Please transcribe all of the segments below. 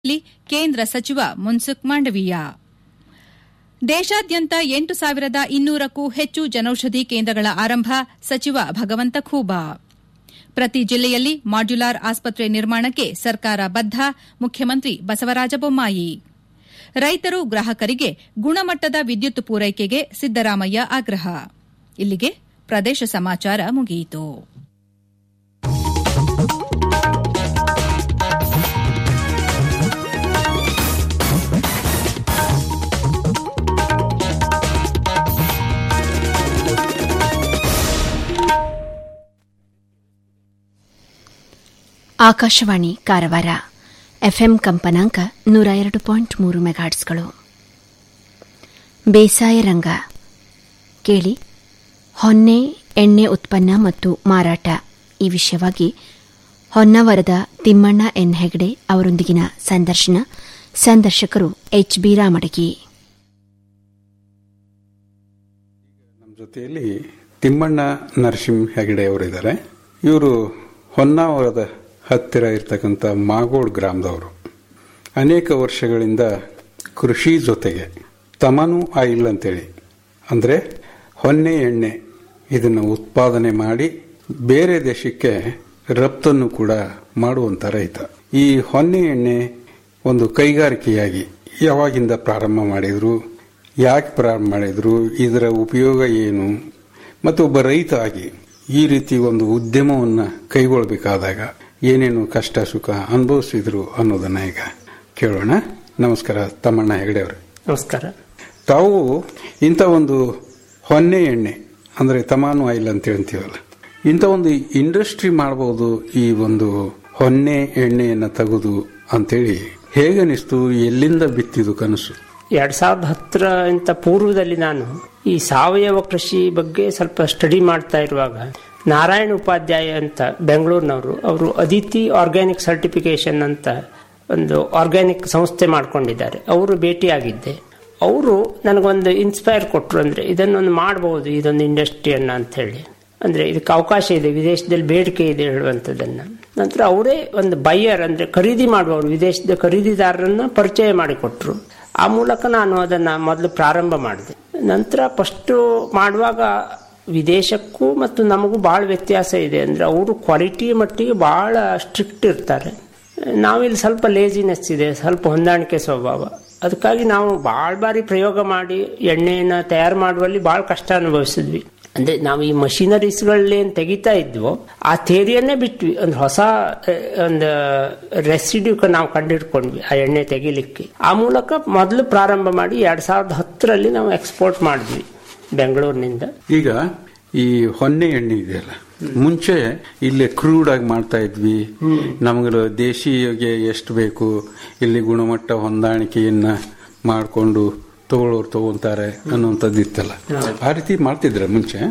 ಲಿ ಕೇಂದ್ರ ಸಚಿವ ಮುನ್ಸುಖ್ ಮಾಂಡವೀಯ ದೇಶಾದ್ಯಂತ ಎಂಟು ಸಾವಿರದ ಇನ್ನೂರಕ್ಕೂ ಹೆಚ್ಚು ಜನೌಷಧಿ ಕೇಂದ್ರಗಳ ಆರಂಭ ಸಚಿವ ಭಗವಂತ ಖೂಬಾ ಪ್ರತಿ ಜಿಲ್ಲೆಯಲ್ಲಿ ಮಾಡ್ಯುಲಾರ್ ಆಸ್ಪತ್ರೆ ನಿರ್ಮಾಣಕ್ಕೆ ಸರ್ಕಾರ ಬದ್ಧ ಮುಖ್ಯಮಂತ್ರಿ ಬಸವರಾಜ ಬೊಮ್ಮಾಯಿ ರೈತರು ಗ್ರಾಹಕರಿಗೆ ಗುಣಮಟ್ಟದ ವಿದ್ಯುತ್ ಪೂರೈಕೆಗೆ ಸಿದ್ದರಾಮಯ್ಯ ಆಗ್ರಹ ಇಲ್ಲಿಗೆ ಪ್ರದೇಶ ಸಮಾಚಾರ ಮುಗಿಯಿತು ಆಕಾಶವಾಣಿ ಕಾರವಾರ ಎಫ್ಎಂ ಕಂಪನಾಂಕ ನೂರ ಎರಡು ಪಾಯಿಂಟ್ ಮೂರು ಮೆಗಾಟ್ಸ್ಗಳು ಬೇಸಾಯ ರಂಗ ಕೇಳಿ ಹೊನ್ನೆ ಎಣ್ಣೆ ಉತ್ಪನ್ನ ಮತ್ತು ಮಾರಾಟ ಈ ವಿಷಯವಾಗಿ ಹೊನ್ನಾವರದ ತಿಮ್ಮಣ್ಣ ಎನ್ ಹೆಗಡೆ ಅವರೊಂದಿಗಿನ ಸಂದರ್ಶನ ಸಂದರ್ಶಕರು ಎಚ್ ಬಿ ರಾಮಡಗಿ ನಮ್ಮ ಜೊತೆಯಲ್ಲಿ ತಿಮ್ಮಣ್ಣ ನರಸಿಂಹ ಹೆಗಡೆ ಅವರಿದ್ದಾರೆ ಇವರು ಹೊನ್ನಾವರದ ಹತ್ತಿರ ಇರ್ತಕ್ಕಂಥ ಮಾಗೋಡ್ ಗ್ರಾಮದವರು ಅನೇಕ ವರ್ಷಗಳಿಂದ ಕೃಷಿ ಜೊತೆಗೆ ತಮನು ಆಯಿಲ್ ಅಂತೇಳಿ ಅಂದರೆ ಹೊನ್ನೆ ಎಣ್ಣೆ ಇದನ್ನು ಉತ್ಪಾದನೆ ಮಾಡಿ ಬೇರೆ ದೇಶಕ್ಕೆ ರಫ್ತನ್ನು ಕೂಡ ಮಾಡುವಂತ ರೈತ ಈ ಹೊನ್ನೆ ಎಣ್ಣೆ ಒಂದು ಕೈಗಾರಿಕೆಯಾಗಿ ಯಾವಾಗಿಂದ ಪ್ರಾರಂಭ ಮಾಡಿದ್ರು ಯಾಕೆ ಪ್ರಾರಂಭ ಮಾಡಿದ್ರು ಇದರ ಉಪಯೋಗ ಏನು ಮತ್ತು ಒಬ್ಬ ರೈತ ಆಗಿ ಈ ರೀತಿ ಒಂದು ಉದ್ಯಮವನ್ನು ಕೈಗೊಳ್ಳಬೇಕಾದಾಗ ಏನೇನು ಕಷ್ಟ ಸುಖ ಅನುಭವಿಸಿದ್ರು ಅನ್ನೋದನ್ನ ಈಗ ಕೇಳೋಣ ನಮಸ್ಕಾರ ತಮ್ಮಣ್ಣ ಹೆಗಡೆ ಅವರು ನಮಸ್ಕಾರ ತಾವು ಇಂಥ ಒಂದು ಹೊನ್ನೆ ಎಣ್ಣೆ ಅಂದರೆ ತಮಾನು ಆಯಿಲ್ ಅಂತ ಹೇಳ್ತೀವಲ್ಲ ಇಂಥ ಒಂದು ಇಂಡಸ್ಟ್ರಿ ಮಾಡಬಹುದು ಈ ಒಂದು ಹೊನ್ನೆ ಎಣ್ಣೆಯನ್ನು ತೆಗೆದು ಅಂತೇಳಿ ಹೇಗನಿಸ್ತು ಎಲ್ಲಿಂದ ಬಿತ್ತಿದು ಕನಸು ಎರಡ್ ಸಾವಿರದ ಹತ್ತರ ಇಂತ ಪೂರ್ವದಲ್ಲಿ ನಾನು ಈ ಸಾವಯವ ಕೃಷಿ ಬಗ್ಗೆ ಸ್ವಲ್ಪ ಸ್ಟಡಿ ಮಾಡ್ತಾ ಇರುವಾಗ ನಾರಾಯಣ ಉಪಾಧ್ಯಾಯ ಅಂತ ಬೆಂಗಳೂರಿನವರು ಅವರು ಅದಿತಿ ಆರ್ಗ್ಯಾನಿಕ್ ಸರ್ಟಿಫಿಕೇಶನ್ ಅಂತ ಒಂದು ಆರ್ಗ್ಯಾನಿಕ್ ಸಂಸ್ಥೆ ಮಾಡ್ಕೊಂಡಿದ್ದಾರೆ ಅವರು ಭೇಟಿಯಾಗಿದ್ದೆ ಅವರು ನನಗೊಂದು ಇನ್ಸ್ಪೈರ್ ಕೊಟ್ಟರು ಅಂದ್ರೆ ಇದನ್ನೊಂದು ಮಾಡಬಹುದು ಇದೊಂದು ಇಂಡಸ್ಟ್ರಿಯನ್ನ ಅಂತ ಹೇಳಿ ಅಂದ್ರೆ ಇದಕ್ಕೆ ಅವಕಾಶ ಇದೆ ವಿದೇಶದಲ್ಲಿ ಬೇಡಿಕೆ ಇದೆ ಹೇಳುವಂಥದ್ದನ್ನ ನಂತರ ಅವರೇ ಒಂದು ಬೈಯರ್ ಅಂದ್ರೆ ಖರೀದಿ ಮಾಡುವವರು ವಿದೇಶದ ಖರೀದಿದಾರರನ್ನ ಪರಿಚಯ ಮಾಡಿಕೊಟ್ರು ಆ ಮೂಲಕ ನಾನು ಅದನ್ನ ಮೊದಲು ಪ್ರಾರಂಭ ಮಾಡಿದೆ ನಂತರ ಫಸ್ಟ್ ಮಾಡುವಾಗ ವಿದೇಶಕ್ಕೂ ಮತ್ತು ನಮಗೂ ಬಹಳ ವ್ಯತ್ಯಾಸ ಇದೆ ಅಂದ್ರೆ ಅವರು ಕ್ವಾಲಿಟಿ ಮಟ್ಟಿಗೆ ಬಹಳ ಸ್ಟ್ರಿಕ್ಟ್ ಇರ್ತಾರೆ ನಾವಿಲ್ಲಿ ಸ್ವಲ್ಪ ಲೇಜಿನೆಸ್ ಇದೆ ಸ್ವಲ್ಪ ಹೊಂದಾಣಿಕೆ ಸ್ವಭಾವ ಅದಕ್ಕಾಗಿ ನಾವು ಭಾಳ ಬಾರಿ ಪ್ರಯೋಗ ಮಾಡಿ ಎಣ್ಣೆಯನ್ನು ತಯಾರು ಮಾಡುವಲ್ಲಿ ಭಾಳ ಕಷ್ಟ ಅನುಭವಿಸಿದ್ವಿ ಅಂದ್ರೆ ನಾವು ಈ ಮಷಿನರೀಸ್ಗಳೇನು ತೆಗಿತಾ ಇದ್ವೋ ಆ ಥೇರಿಯನ್ನೇ ಬಿಟ್ವಿ ಒಂದು ಹೊಸ ಒಂದು ರೆಸಿಡ್ಯೂ ನಾವು ಕಂಡಿಡ್ಕೊಂಡ್ವಿ ಆ ಎಣ್ಣೆ ತೆಗಿಲಿಕ್ಕೆ ಆ ಮೂಲಕ ಮೊದಲು ಪ್ರಾರಂಭ ಮಾಡಿ ಎರಡ್ ಸಾವಿರದ ಹತ್ತರಲ್ಲಿ ನಾವು ಎಕ್ಸ್ಪೋರ್ಟ್ ಮಾಡಿದ್ವಿ ಬೆಂಗಳೂರಿನಿಂದ ಈಗ ಈ ಹೊನ್ನೆ ಎಣ್ಣೆ ಇದೆಯಲ್ಲ ಮುಂಚೆ ಇಲ್ಲಿ ಕ್ರೂಡ್ ಆಗಿ ಮಾಡ್ತಾ ಇದ್ವಿ ನಮಗೆ ದೇಶೀಯಗೆ ಎಷ್ಟು ಬೇಕು ಇಲ್ಲಿ ಗುಣಮಟ್ಟ ಹೊಂದಾಣಿಕೆಯನ್ನ ಮಾಡಿಕೊಂಡು ತಗೊಳ್ಳೋರು ತಗೊಂತಾರೆ ಅನ್ನುವಂಥದ್ದು ಇತ್ತಲ್ಲ ಆ ರೀತಿ ಮಾಡ್ತಿದ್ರ ಮುಂಚೆ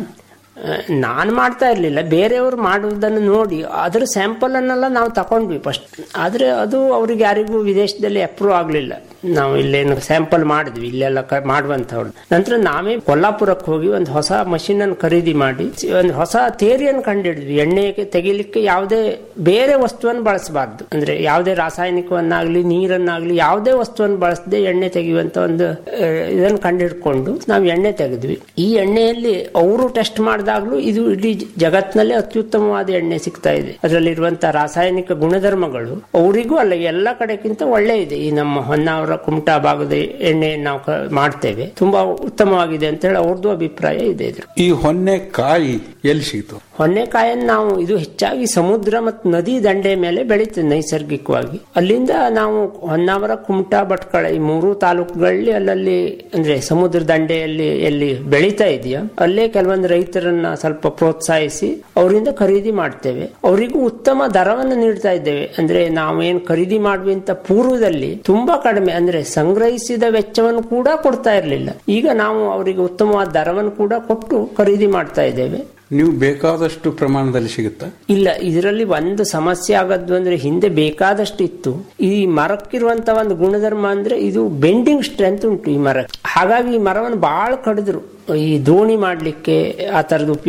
ನಾನು ಮಾಡ್ತಾ ಇರಲಿಲ್ಲ ಬೇರೆಯವರು ಮಾಡುವುದನ್ನು ನೋಡಿ ಅದರ ಸ್ಯಾಂಪಲ್ ಅನ್ನೆಲ್ಲ ನಾವು ತಗೊಂಡ್ವಿ ಫಸ್ಟ್ ಆದ್ರೆ ಅದು ಅವ್ರಿಗೆ ಯಾರಿಗೂ ವಿದೇಶದಲ್ಲಿ ಅಪ್ರೂವ್ ಆಗಲಿಲ್ಲ ನಾವು ಇಲ್ಲೇನು ಸ್ಯಾಂಪಲ್ ಮಾಡಿದ್ವಿ ಇಲ್ಲೆಲ್ಲ ಮಾಡುವಂತವ್ರು ನಂತರ ನಾವೇ ಕೊಲ್ಲಾಪುರಕ್ಕೆ ಹೋಗಿ ಒಂದು ಹೊಸ ಮಷಿನ್ ಅನ್ನು ಖರೀದಿ ಮಾಡಿ ಒಂದು ಹೊಸ ಥೇರಿಯನ್ನು ಕಂಡಿಡಿದ್ವಿ ಎಣ್ಣೆಗೆ ತೆಗಿಲಿಕ್ಕೆ ಯಾವುದೇ ಬೇರೆ ವಸ್ತುವನ್ನು ಬಳಸಬಾರ್ದು ಅಂದ್ರೆ ಯಾವುದೇ ರಾಸಾಯನಿಕವನ್ನಾಗ್ಲಿ ನೀರನ್ನಾಗ್ಲಿ ಯಾವುದೇ ವಸ್ತುವನ್ನು ಬಳಸದೆ ಎಣ್ಣೆ ತೆಗೆಯುವಂತ ಒಂದು ಇದನ್ನು ಕಂಡಿಡ್ಕೊಂಡು ನಾವು ಎಣ್ಣೆ ತೆಗೆದ್ವಿ ಈ ಎಣ್ಣೆಯಲ್ಲಿ ಅವರು ಟೆಸ್ಟ್ ಮಾಡಿದಾಗ್ಲೂ ಇದು ಇಡೀ ಜಗತ್ತಿನಲ್ಲೇ ಅತ್ಯುತ್ತಮವಾದ ಎಣ್ಣೆ ಸಿಗ್ತಾ ಇದೆ ಅದರಲ್ಲಿರುವಂತಹ ರಾಸಾಯನಿಕ ಗುಣಧರ್ಮಗಳು ಅವರಿಗೂ ಅಲ್ಲ ಎಲ್ಲ ಕಡೆಗಿಂತ ಒಳ್ಳೆ ಇದೆ ಈ ನಮ್ಮ ಹೊನ್ನಾವರ ಕುಮಟಾ ಭಾಗದ ಎಣ್ಣೆ ನಾವು ಮಾಡ್ತೇವೆ ತುಂಬಾ ಉತ್ತಮವಾಗಿದೆ ಅಂತ ಹೇಳಿ ಅವ್ರದ್ದು ಅಭಿಪ್ರಾಯ ಇದೆ ಇದ್ರ ಈ ಹೊನ್ನೆ ಕಾಯಿ ಎಲ್ಲಿ ಸಿಗ್ತು ಹೊನ್ನೆಕಾಯನ್ನು ನಾವು ಇದು ಹೆಚ್ಚಾಗಿ ಸಮುದ್ರ ಮತ್ತು ನದಿ ದಂಡೆ ಮೇಲೆ ಬೆಳೀತದೆ ನೈಸರ್ಗಿಕವಾಗಿ ಅಲ್ಲಿಂದ ನಾವು ಹೊನ್ನಾವರ ಕುಮಟಾ ಭಟ್ಕಳ ಈ ಮೂರು ತಾಲೂಕುಗಳಲ್ಲಿ ಅಲ್ಲಲ್ಲಿ ಅಂದ್ರೆ ಸಮುದ್ರ ದಂಡೆಯಲ್ಲಿ ಎಲ್ಲಿ ಬೆಳೀತಾ ಇದೆಯಾ ಅಲ್ಲೇ ಕೆಲವೊಂದು ರೈತರನ್ನ ಸ್ವಲ್ಪ ಪ್ರೋತ್ಸಾಹಿಸಿ ಅವರಿಂದ ಖರೀದಿ ಮಾಡ್ತೇವೆ ಅವರಿಗೂ ಉತ್ತಮ ದರವನ್ನು ನೀಡ್ತಾ ಇದ್ದೇವೆ ಅಂದ್ರೆ ನಾವೇನು ಖರೀದಿ ಮಾಡುವಂತ ಪೂರ್ವದಲ್ಲಿ ತುಂಬಾ ಕಡಿಮೆ ಅಂದ್ರೆ ಸಂಗ್ರಹಿಸಿದ ವೆಚ್ಚವನ್ನು ಕೂಡ ಕೊಡ್ತಾ ಇರಲಿಲ್ಲ ಈಗ ನಾವು ಅವರಿಗೆ ಉತ್ತಮವಾದ ದರವನ್ನು ಕೂಡ ಕೊಟ್ಟು ಖರೀದಿ ಮಾಡ್ತಾ ಇದ್ದೇವೆ ನೀವು ಬೇಕಾದಷ್ಟು ಪ್ರಮಾಣದಲ್ಲಿ ಸಿಗುತ್ತಾ ಇಲ್ಲ ಇದರಲ್ಲಿ ಒಂದು ಸಮಸ್ಯೆ ಆಗದ್ದು ಅಂದ್ರೆ ಹಿಂದೆ ಬೇಕಾದಷ್ಟು ಇತ್ತು ಈ ಮರಕ್ಕಿರುವಂತ ಒಂದು ಗುಣಧರ್ಮ ಅಂದ್ರೆ ಇದು ಬೆಂಡಿಂಗ್ ಸ್ಟ್ರೆಂತ್ ಉಂಟು ಈ ಮರ ಹಾಗಾಗಿ ಈ ಮರವನ್ನು ಬಹಳ ಕಡಿದ್ರು ಈ ದೋಣಿ ಮಾಡ್ಲಿಕ್ಕೆ ಆ ತರದ ಉಪಯೋಗ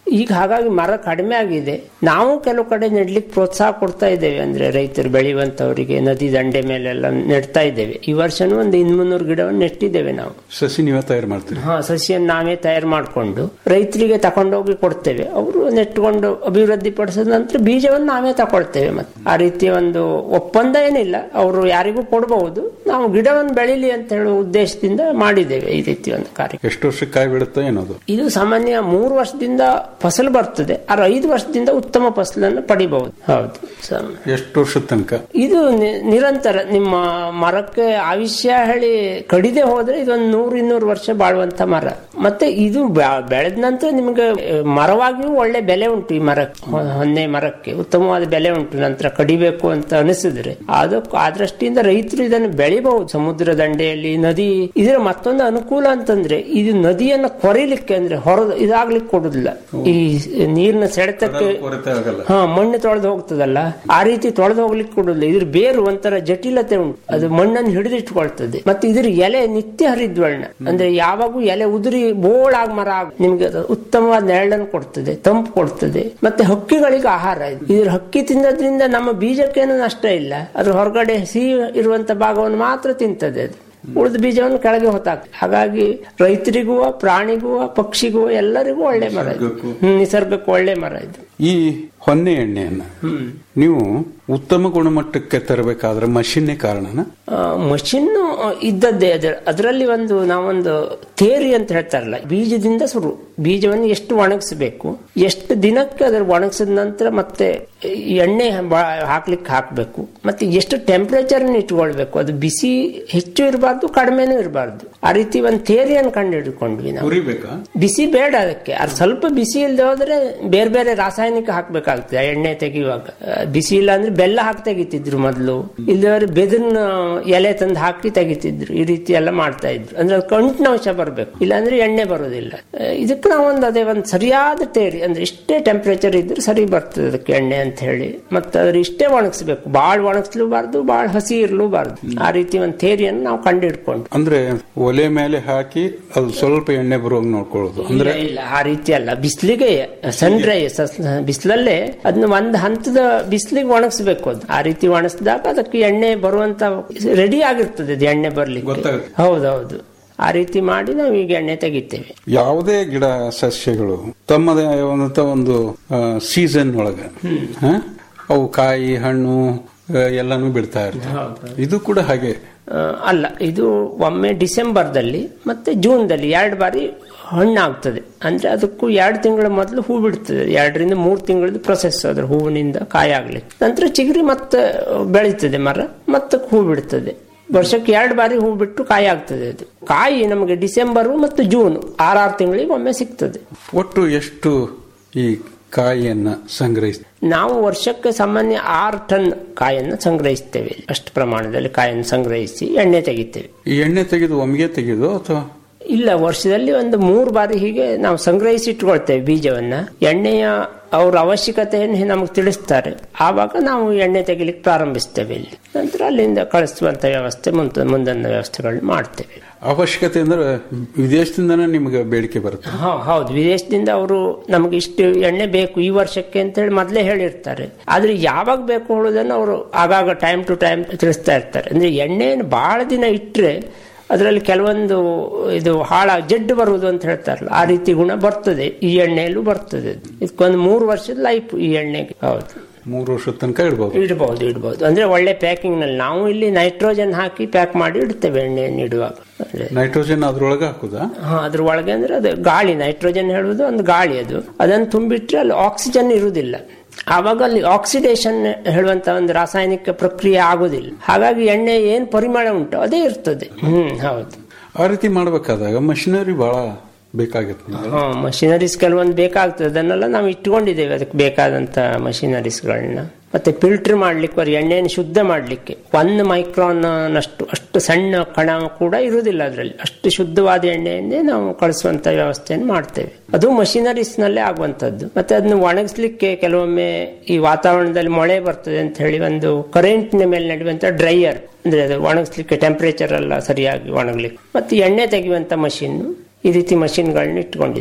ಈಗ ಹಾಗಾಗಿ ಮರ ಕಡಿಮೆ ಆಗಿದೆ ನಾವು ಕೆಲವು ಕಡೆ ನೆಡ್ಲಿಕ್ಕೆ ಪ್ರೋತ್ಸಾಹ ಕೊಡ್ತಾ ಇದ್ದೇವೆ ಅಂದ್ರೆ ರೈತರು ಬೆಳೆಯುವಂತವರಿಗೆ ನದಿ ದಂಡೆ ಮೇಲೆಲ್ಲ ನೆಡ್ತಾ ಇದ್ದೇವೆ ಈ ವರ್ಷನೂ ಒಂದು ಇನ್ನೂರು ಗಿಡವನ್ನು ನೆಟ್ಟಿದ್ದೇವೆ ನಾವು ಸಸಿ ನೀವೇ ತಯಾರು ಮಾಡ್ತೀರಿ ಹಾ ಸಸಿಯನ್ನು ನಾವೇ ತಯಾರು ಮಾಡಿಕೊಂಡು ರೈತರಿಗೆ ತಕೊಂಡೋಗಿ ಕೊಡ್ತೇವೆ ಅವರು ನೆಟ್ಟುಕೊಂಡು ಅಭಿವೃದ್ಧಿ ಪಡಿಸಿದ ನಂತರ ಬೀಜವನ್ನು ನಾವೇ ತಕೊಳ್ತೇವೆ ಮತ್ತೆ ಆ ರೀತಿಯ ಒಂದು ಒಪ್ಪಂದ ಏನಿಲ್ಲ ಅವರು ಯಾರಿಗೂ ಕೊಡಬಹುದು ನಾವು ಗಿಡವನ್ನು ಬೆಳೀಲಿ ಅಂತ ಹೇಳುವ ಉದ್ದೇಶದಿಂದ ಮಾಡಿದ್ದೇವೆ ಈ ರೀತಿ ಒಂದು ಕಾರ್ಯ ಎಷ್ಟು ವರ್ಷಕ್ಕೆ ಕಾಯಿ ಬಿಡುತ್ತೆ ಏನದು ಇದು ಸಾಮಾನ್ಯ ಮೂರು ವರ್ಷದಿಂದ ಫಸಲು ಬರ್ತದೆ ಆದ್ರೆ ಐದು ವರ್ಷದಿಂದ ಉತ್ತಮ ಫಸಲನ್ನು ಪಡಿಬಹುದು ಹೌದು ಸ- ಎಷ್ಟು ವರ್ಷದ ತನಕ ಇದು ನಿ- ನಿರಂತರ ನಿಮ್ಮ ಮರಕ್ಕೆ ಆಯುಷ್ಯ ಹೇಳಿ ಕಡಿದೆ ಹೋದ್ರೆ ಇದೊಂದು ನೂರು ಇನ್ನೂರು ವರ್ಷ ಬಾಳುವಂತ ಮರ ಮತ್ತೆ ಇದು ಬೆ- ಬೆಳೆದ ನಂತರ ನಿಮಗೆ ಆ, ಮರವಾಗಿಯೂ ಒಳ್ಳೆ ಬೆಲೆ ಉಂಟು ಈ ಮರಕ್ಕೆ ಹೊ- ಹೊನ್ನೆ ಮರಕ್ಕೆ ಉತ್ತಮವಾದ ಬೆಲೆ ಉಂಟು ನಂತರ ಕಡಿಬೇಕು ಅಂತ ಅನಿಸಿದ್ರೆ ಅದಕ್ಕೆ ಆ ದೃಷ್ಟಿಯಿಂದ ರೈತರು ಇದನ್ನು ಬೆಳಿಬಹುದು ಸಮುದ್ರ ದಂಡೆಯಲ್ಲಿ ನದಿ ಇದರ ಮತ್ತೊಂದು ಅನುಕೂಲ ಅಂತಂದ್ರೆ ಇದು ನದಿಯನ್ನ ಕೊರಿಲಿಕ್ಕೆ ಅಂದ್ರೆ ಹೊರ ಇದಾಗ್ಲಿಕ್ಕೆ ಕೊಡುದಿಲ್ಲ ಈ ನೀರಿನ ಸೆಳೆತಕ್ಕೆ ಕೊರತೆ ಆಗಲ್ಲ ಹಾ ಮಣ್ಣು ತೊಳೆದು ಹೋಗ್ತದಲ್ಲ ಆ ರೀತಿ ತೊಳೆದು ಹೋಗ್ಲಿಕ್ಕೆ ಕೊಡುದಿಲ್ಲ ಇದ್ರ ಬೇರು ಒಂಥರ ಜಟಿಲತೆ ಉಂಟು ಅದು ಮಣ್ಣನ್ನು ಹಿಡಿದಿಟ್ಕೊಳ್ತದೆ ಮತ್ತೆ ಇದ್ರ ಎಲೆ ನಿತ್ಯ ಹರಿದ್ವರ್ಣ ಅಂದ್ರೆ ಯಾವಾಗೂ ಎಲೆ ಉದುರಿ ಬೋಳಾಗ್ ಮರ ಆಗ್ ನಿಮ್ಗೆ ಅದು ಉತ್ತಮವಾದ ನೆರಳನ್ನು ಕೊಡ್ತದೆ ತಂಪು ಕೊಡ್ತದೆ ಮತ್ತೆ ಹಕ್ಕಿಗಳಿಗೆ ಆಹಾರ ಇದು ಇದ್ರ ಹಕ್ಕಿ ತಿನ್ನೋದ್ರಿಂದ ನಮ್ಮ ಬೀಜಕ್ಕೇನು ನಷ್ಟ ಇಲ್ಲ ಅದ್ರ ಹೊರಗಡೆ ಸಿಹಿ ಇರುವಂತ ಭಾಗವನ್ನು ಮಾತ್ರ ತಿಂತದೆ ಅದು ಉಳಿದ ಬೀಜವನ್ನು ಕೆಳಗೆ ಹೊತ್ತಾಗ್ತದೆ ಹಾಗಾಗಿ ರೈತರಿಗೂ ಪ್ರಾಣಿಗೂ ಪಕ್ಷಿಗೂ ಎಲ್ಲರಿಗೂ ಒಳ್ಳೆ ಮರ ಇದು ಹ್ಮ್, ನಿಸರ್ಗಕ್ಕೂ ಒಳ್ಳೆ ಮರ ಇದು ಈ ಹೊನ್ನೆ ಎಣ್ಣೆಯನ್ನ ನೀವು ಉತ್ತಮ ಗುಣಮಟ್ಟಕ್ಕೆ ತರಬೇಕಾದ್ರೆ ಮಷಿನ್ನೇ ಕಾರಣನ ಮಷಿನ್ ಇದ್ದದ್ದೇ ಅದ್ರ ಅದರಲ್ಲಿ ಒಂದು ನಾವೊಂದು ಥೇರಿ ಅಂತ ಹೇಳ್ತಾರಲ್ಲ ಬೀಜದಿಂದ ಶುರು ಬೀಜವನ್ನು ಎಷ್ಟು ಒಣಗಿಸಬೇಕು ಎಷ್ಟು ದಿನಕ್ಕೆ ಅದರ ಒಣಗಿಸಿದ ನಂತರ ಮತ್ತೆ ಈ ಎಣ್ಣೆ ಬಾ- ಹಾಕ್ಲಿಕ್ಕೆ ಹಾಕಬೇಕು ಮತ್ತೆ ಎಷ್ಟು ಟೆಂಪರೇಚರ್ ಇಟ್ಕೊಳ್ಬೇಕು ಅದು ಬಿಸಿ ಹೆಚ್ಚು ಇರಬಾರ್ದು ಕಡಿಮೆನೂ ಇರಬಾರ್ದು ಆ ರೀತಿ ಒಂದು ಥೇರಿಯನ್ನು ಕಂಡು ಹಿಡ್ಕೊಂಡ್ವಿ ನಾವು ಉರಿಬೇಕಾ ಬಿಸಿ ಬೇಡ ಅದಕ್ಕೆ ಅದು ಸ್ವಲ್ಪ ಬಿಸಿ ಇಲ್ಲದೆ ಹೋದ್ರೆ ಬೇರೆ ಬೇರೆ ರಾಸಾಯನಿಕ ಹಾಕ್ಬೇಕಾಗ್ತದೆ ಆ ಎಣ್ಣೆ ತೆಗೆಯುವಾಗ ಆ, ಬಿಸಿ ಇಲ್ಲ ಅಂದ್ರೆ ಬೆಲ್ಲ ಹಾಕಿ ತೆಗಿತಿದ್ರು ಮೊದಲು ಇಲ್ಲದ್ರೆ ಬೆದರ್ನ ಎಲೆ ತಂದು ಹಾಕಿ ತೆಗಿತಿದ್ರು ಈ ರೀತಿ ಎಲ್ಲ ಮಾಡ್ತಾ ಇದ್ರು ಅಂದ್ರೆ ಅದು ಕಂಟಿನಂಶ ಬರಬೇಕು ಇಲ್ಲಾಂದ್ರೆ ಎಣ್ಣೆ ಬರೋದಿಲ್ಲ ಆ, ಇದಕ್ಕೆ ನಾವೊಂದು ಅದೇ ಒಂದು ಸರಿಯಾದ ತೇರಿ ಅಂದ್ರೆ ಇಷ್ಟೇ ಟೆಂಪರೇಚರ್ ಇದ್ರೆ ಸರಿ ಬರ್ತದೆ ಅದಕ್ಕೆ ಎಣ್ಣೆ ಅಂತ ಹೇಳಿ ಮತ್ತೆ ಅದ್ರ ಇಷ್ಟೇ ಒಣಗಿಸ್ಬೇಕು ಬಾಳ್ ಒಣಗಿಸ್ಲೂಬಾರ್ದು ಬಾಳ್ ಹಸಿ ಇರ್ಲೂಬಾರ್ದು ಆ ರೀತಿ ಒಂದು ಥೇರಿಯನ್ನು ನಾವು ಕಂಡು ಹಿಡ್ಕೊಂಡು ಅಂದ್ರೆ ಒಲೆ ಮೇಲೆ ಹಾಕಿ ಅದು ಸ್ವಲ್ಪ ಎಣ್ಣೆ ಬರುವಂಗ್ ನೋಡ್ಕೊಳ್ಳೋದು ಅಂದ್ರೆ ಇಲ್ಲ ಇಲ್ಲ ಆ ರೀತಿ ಅಲ್ಲ ಬಿಸಿಲಿಗೆ ಸನ್ ಡ್ರೈ ಬಿಸಿಲಲ್ಲೇ ಅದನ್ನ ಒಂದ್ ಹಂತದ ಬಿಸಿಲಿಗೆ ಒಣಗಿಸ್ಬೇಕು ಅದು ಆ ರೀತಿ ಒಣಗಿಸಿದಾಗ ಅದಕ್ಕೆ ಎಣ್ಣೆ ಬರುವಂತ ರೆಡಿ ಆಗಿರ್ತದೆ ಅದು ಎಣ್ಣೆ ಬರ್ಲಿಕ್ಕೆ ಗೊತ್ತಾಗುತ್ತೆ. ಹೌದೌದು ಆ ರೀತಿ ಮಾಡಿ ನಾವು ಈಗ ಎಣ್ಣೆ ತೆಗಿತೇವೆ ಯಾವುದೇ ಗಿಡ ಸಸ್ಯಗಳು ತಮ್ಮದೇ ಆದಂತ ಒಂದು ಸೀಸನ್ ಒಳಗ ಹ? ಅವು ಕಾಯಿ ಹಣ್ಣು ಆ, ಎಲ್ಲಾನು ಬಿಡ್ತಾ ಇರ್ತವೆ ಇದು ಕೂಡ ಹಾಗೆ ಆ, ಅಲ್ಲ ಇದು ಒಮ್ಮೆ ಡಿಸೆಂಬರ್ದಲ್ಲಿ ಮತ್ತೆ ಜೂನ್ದಲ್ಲಿ ಎರಡು ಬಾರಿ ಹಣ್ಣಾಗ್ತದೆ ಅಂದ್ರೆ ಅದಕ್ಕೂ ಎರಡು ತಿಂಗಳ ಮೊದಲು ಹೂ ಬಿಡ್ತದೆ ಎರಡರಿಂದ ಮೂರು ತಿಂಗಳದ್ದು ಪ್ರೊಸೆಸ್ ಅದ್ರ ಹೂವಿನಿಂದ ಕಾಯಿ ಆಗ್ಲಿಕ್ಕೆ ನಂತರ ಚಿಗುರಿ ಮತ್ತೆ ಬೆಳೀತದೆ ಮರ ಮತ್ತೆ ಹೂ ಬಿಡ್ತದೆ ವರ್ಷಕ್ಕೆ ಎರಡು ಬಾರಿ ಹೂ ಬಿಟ್ಟು ಕಾಯಿ ಆಗ್ತದೆ ಅದು ಕಾಯಿ ನಮಗೆ ಡಿಸೆಂಬರು ಮತ್ತು ಜೂನ್ ಆರಾರು ತಿಂಗಳಿಗೆ ಒಮ್ಮೆ ಸಿಗ್ತದೆ ಒಟ್ಟು ಎಷ್ಟು ಈ ಕಾಯಿಯನ್ನ ಸಂಗ್ರಹಿಸ್ ನಾವು ವರ್ಷಕ್ಕೆ ಸಾಮಾನ್ಯ ಆರು ಟನ್ ಕಾಯನ್ನು ಸಂಗ್ರಹಿಸ್ತೇವೆ ಅಷ್ಟು ಪ್ರಮಾಣದಲ್ಲಿ ಕಾಯನ್ನು ಸಂಗ್ರಹಿಸಿ ಎಣ್ಣೆ ತೆಗಿತೇವೆ ಈ ಎಣ್ಣೆ ತೆಗೆದು ಒಮ್ಗೆ ತೆಗೆದು ಅಥವಾ ಇಲ್ಲ ವರ್ಷದಲ್ಲಿ ಒಂದು ಮೂರು ಬಾರಿ ಹೀಗೆ ನಾವು ಸಂಗ್ರಹಿಸಿ ಇಟ್ಕೊಳ್ತೇವೆ ಬೀಜವನ್ನ ಎಣ್ಣೆಯ ಅವ್ರ ಅವಶ್ಯಕತೆಯನ್ನು ನಮಗೆ ತಿಳಿಸ್ತಾರೆ ಆವಾಗ ನಾವು ಎಣ್ಣೆ ತೆಗಿಲಿಕ್ಕೆ ಪ್ರಾರಂಭಿಸ್ತೇವೆ ಇಲ್ಲಿ ನಂತರ ಅಲ್ಲಿಂದ ಕಳಿಸುವಂತ ವ್ಯವಸ್ಥೆ ಮುಂತ ಮುಂದಿನ ವ್ಯವಸ್ಥೆಗಳನ್ನ ಮಾಡ್ತೇವೆ ಅವಶ್ಯಕತೆ ಅಂದ್ರೆ ವಿದೇಶದಿಂದನೇ ನಿಮ್ಗೆ ಬೇಡಿಕೆ ಬರುತ್ತೆ ಹಾ ಹೌದು ವಿದೇಶದಿಂದ ಅವರು ನಮಗೆ ಇಷ್ಟು ಎಣ್ಣೆ ಬೇಕು ಈ ವರ್ಷಕ್ಕೆ ಅಂತ ಹೇಳಿ ಮೊದಲೇ ಹೇಳಿರ್ತಾರೆ ಆದ್ರೆ ಯಾವಾಗ ಬೇಕು ಹೇಳೋದನ್ನು ಅವರು ಆಗಾಗ ಟೈಮ್ ಟು ಟೈಮ್ ತಿಳಿಸ್ತಾ ಇರ್ತಾರೆ ಅಂದ್ರೆ ಎಣ್ಣೆಯನ್ನು ಬಹಳ ದಿನ ಇಟ್ಟರೆ ಅದರಲ್ಲಿ ಕೆಲವೊಂದು ಇದು ಹಾಳ ಜಡ್ಡು ಬರುವುದು ಅಂತ ಹೇಳ್ತಾರಲ್ಲ ಆ ರೀತಿ ಗುಣ ಬರ್ತದೆ ಈ ಎಣ್ಣೆಯಲ್ಲೂ ಬರ್ತದೆ ಅದು. ಇದಕ್ಕೊಂದು ಮೂರು ವರ್ಷದ ಲೈಫ್ ಈ ಎಣ್ಣೆಗೆ ಹೌದು ಮೂರು ವರ್ಷದ ತನಕ ಇಡ್ಬೋದು ಇಡಬಹುದು ಇಡಬಹುದು ಅಂದ್ರೆ ಒಳ್ಳೆ ಪ್ಯಾಕಿಂಗ್ ನಲ್ಲಿ ನಾವು ಇಲ್ಲಿ ನೈಟ್ರೋಜನ್ ಹಾಕಿ ಪ್ಯಾಕ್ ಮಾಡಿ ಇಡ್ತೇವೆ ಎಣ್ಣೆಯನ್ನು ಇಡುವಾಗ ಅಂದ್ರೆ ನೈಟ್ರೋಜನ್ ಅದ್ರೊಳಗೆ ಹಾಕುದಾ ಹಾ ಅದ್ರ ಒಳಗೆ ಅಂದ್ರೆ ಅದು ಗಾಳಿ ನೈಟ್ರೋಜನ್ ಹೇಳುವುದು ಒಂದು ಗಾಳಿ ಅದು ಅದನ್ನು ತುಂಬಿಟ್ರೆ ಅಲ್ಲಿ ಆಕ್ಸಿಜನ್ ಇರುವುದಿಲ್ಲ ಆವಾಗ ಅಲ್ಲಿ ಆಕ್ಸಿಡೇಷನ್ ಹೇಳುವಂತ ಒಂದು ರಾಸಾಯನಿಕ ಪ್ರಕ್ರಿಯೆ ಆಗುದಿಲ್ಲ ಹಾಗಾಗಿ ಎಣ್ಣೆ ಏನ್ ಪರಿಮಳ ಉಂಟು ಅದೇ ಇರ್ತದೆ ಹ್ಮ್ ಹೌದು ಆ ರೀತಿ ಮಾಡ್ಬೇಕಾದಾಗ ಮಷಿನರಿ ಬಹಳ ಬೇಕಾಗುತ್ತೆ ಹಾ ಮಷಿನರೀಸ್ ಕೆಲವೊಂದು ಬೇಕಾಗ್ತದೆ ಅದನ್ನೆಲ್ಲ ನಾವು ಇಟ್ಕೊಂಡಿದ್ದೇವೆ ಅದಕ್ಕೆ ಬೇಕಾದಂತ ಮಷಿನರೀಸ್ಗಳನ್ನ ಮತ್ತೆ ಫಿಲ್ಟರ್ ಮಾಡ್ಲಿಕ್ಕೆ ಅವ್ರ ಎಣ್ಣೆಯನ್ನು ಶುದ್ಧ ಮಾಡ್ಲಿಕ್ಕೆ ಒಂದು ಮೈಕ್ರಾನ್ ನಷ್ಟು ಅಷ್ಟು ಸಣ್ಣ ಕಣ ಕೂಡ ಇರುವುದಿಲ್ಲ ಅದರಲ್ಲಿ ಅಷ್ಟು ಶುದ್ಧವಾದ ಎಣ್ಣೆಯನ್ನೇ ನಾವು ಕಳಿಸುವಂತ ವ್ಯವಸ್ಥೆಯನ್ನು ಮಾಡ್ತೇವೆ ಅದು ಮಷಿನರೀಸ್ ನಲ್ಲೇ ಆಗುವಂತದ್ದು ಮತ್ತೆ ಅದನ್ನ ಒಣಗಿಸ್ಲಿಕ್ಕೆ ಕೆಲವೊಮ್ಮೆ ಈ ವಾತಾವರಣದಲ್ಲಿ ಮಳೆ ಬರ್ತದೆ ಅಂತ ಹೇಳಿ ಒಂದು ಕರೆಂಟ್ನ ಮೇಲೆ ನಡೆಯುವಂತ ಡ್ರೈಯರ್ ಅಂದ್ರೆ ಅದು ಒಣಗಿಸ್ಲಿಕ್ಕೆ ಟೆಂಪರೇಚರ್ ಎಲ್ಲ ಸರಿಯಾಗಿ ಒಣಗ್ಲಿಕ್ಕೆ ಮತ್ತೆ ಎಣ್ಣೆ ತೆಗೆಯುವಂತ ಮಷಿನ್ ಈ ರೀತಿ ಮಷಿನ್ಗಳನ್ನ ಇಟ್ಕೊಂಡಿದ್ದೇವೆ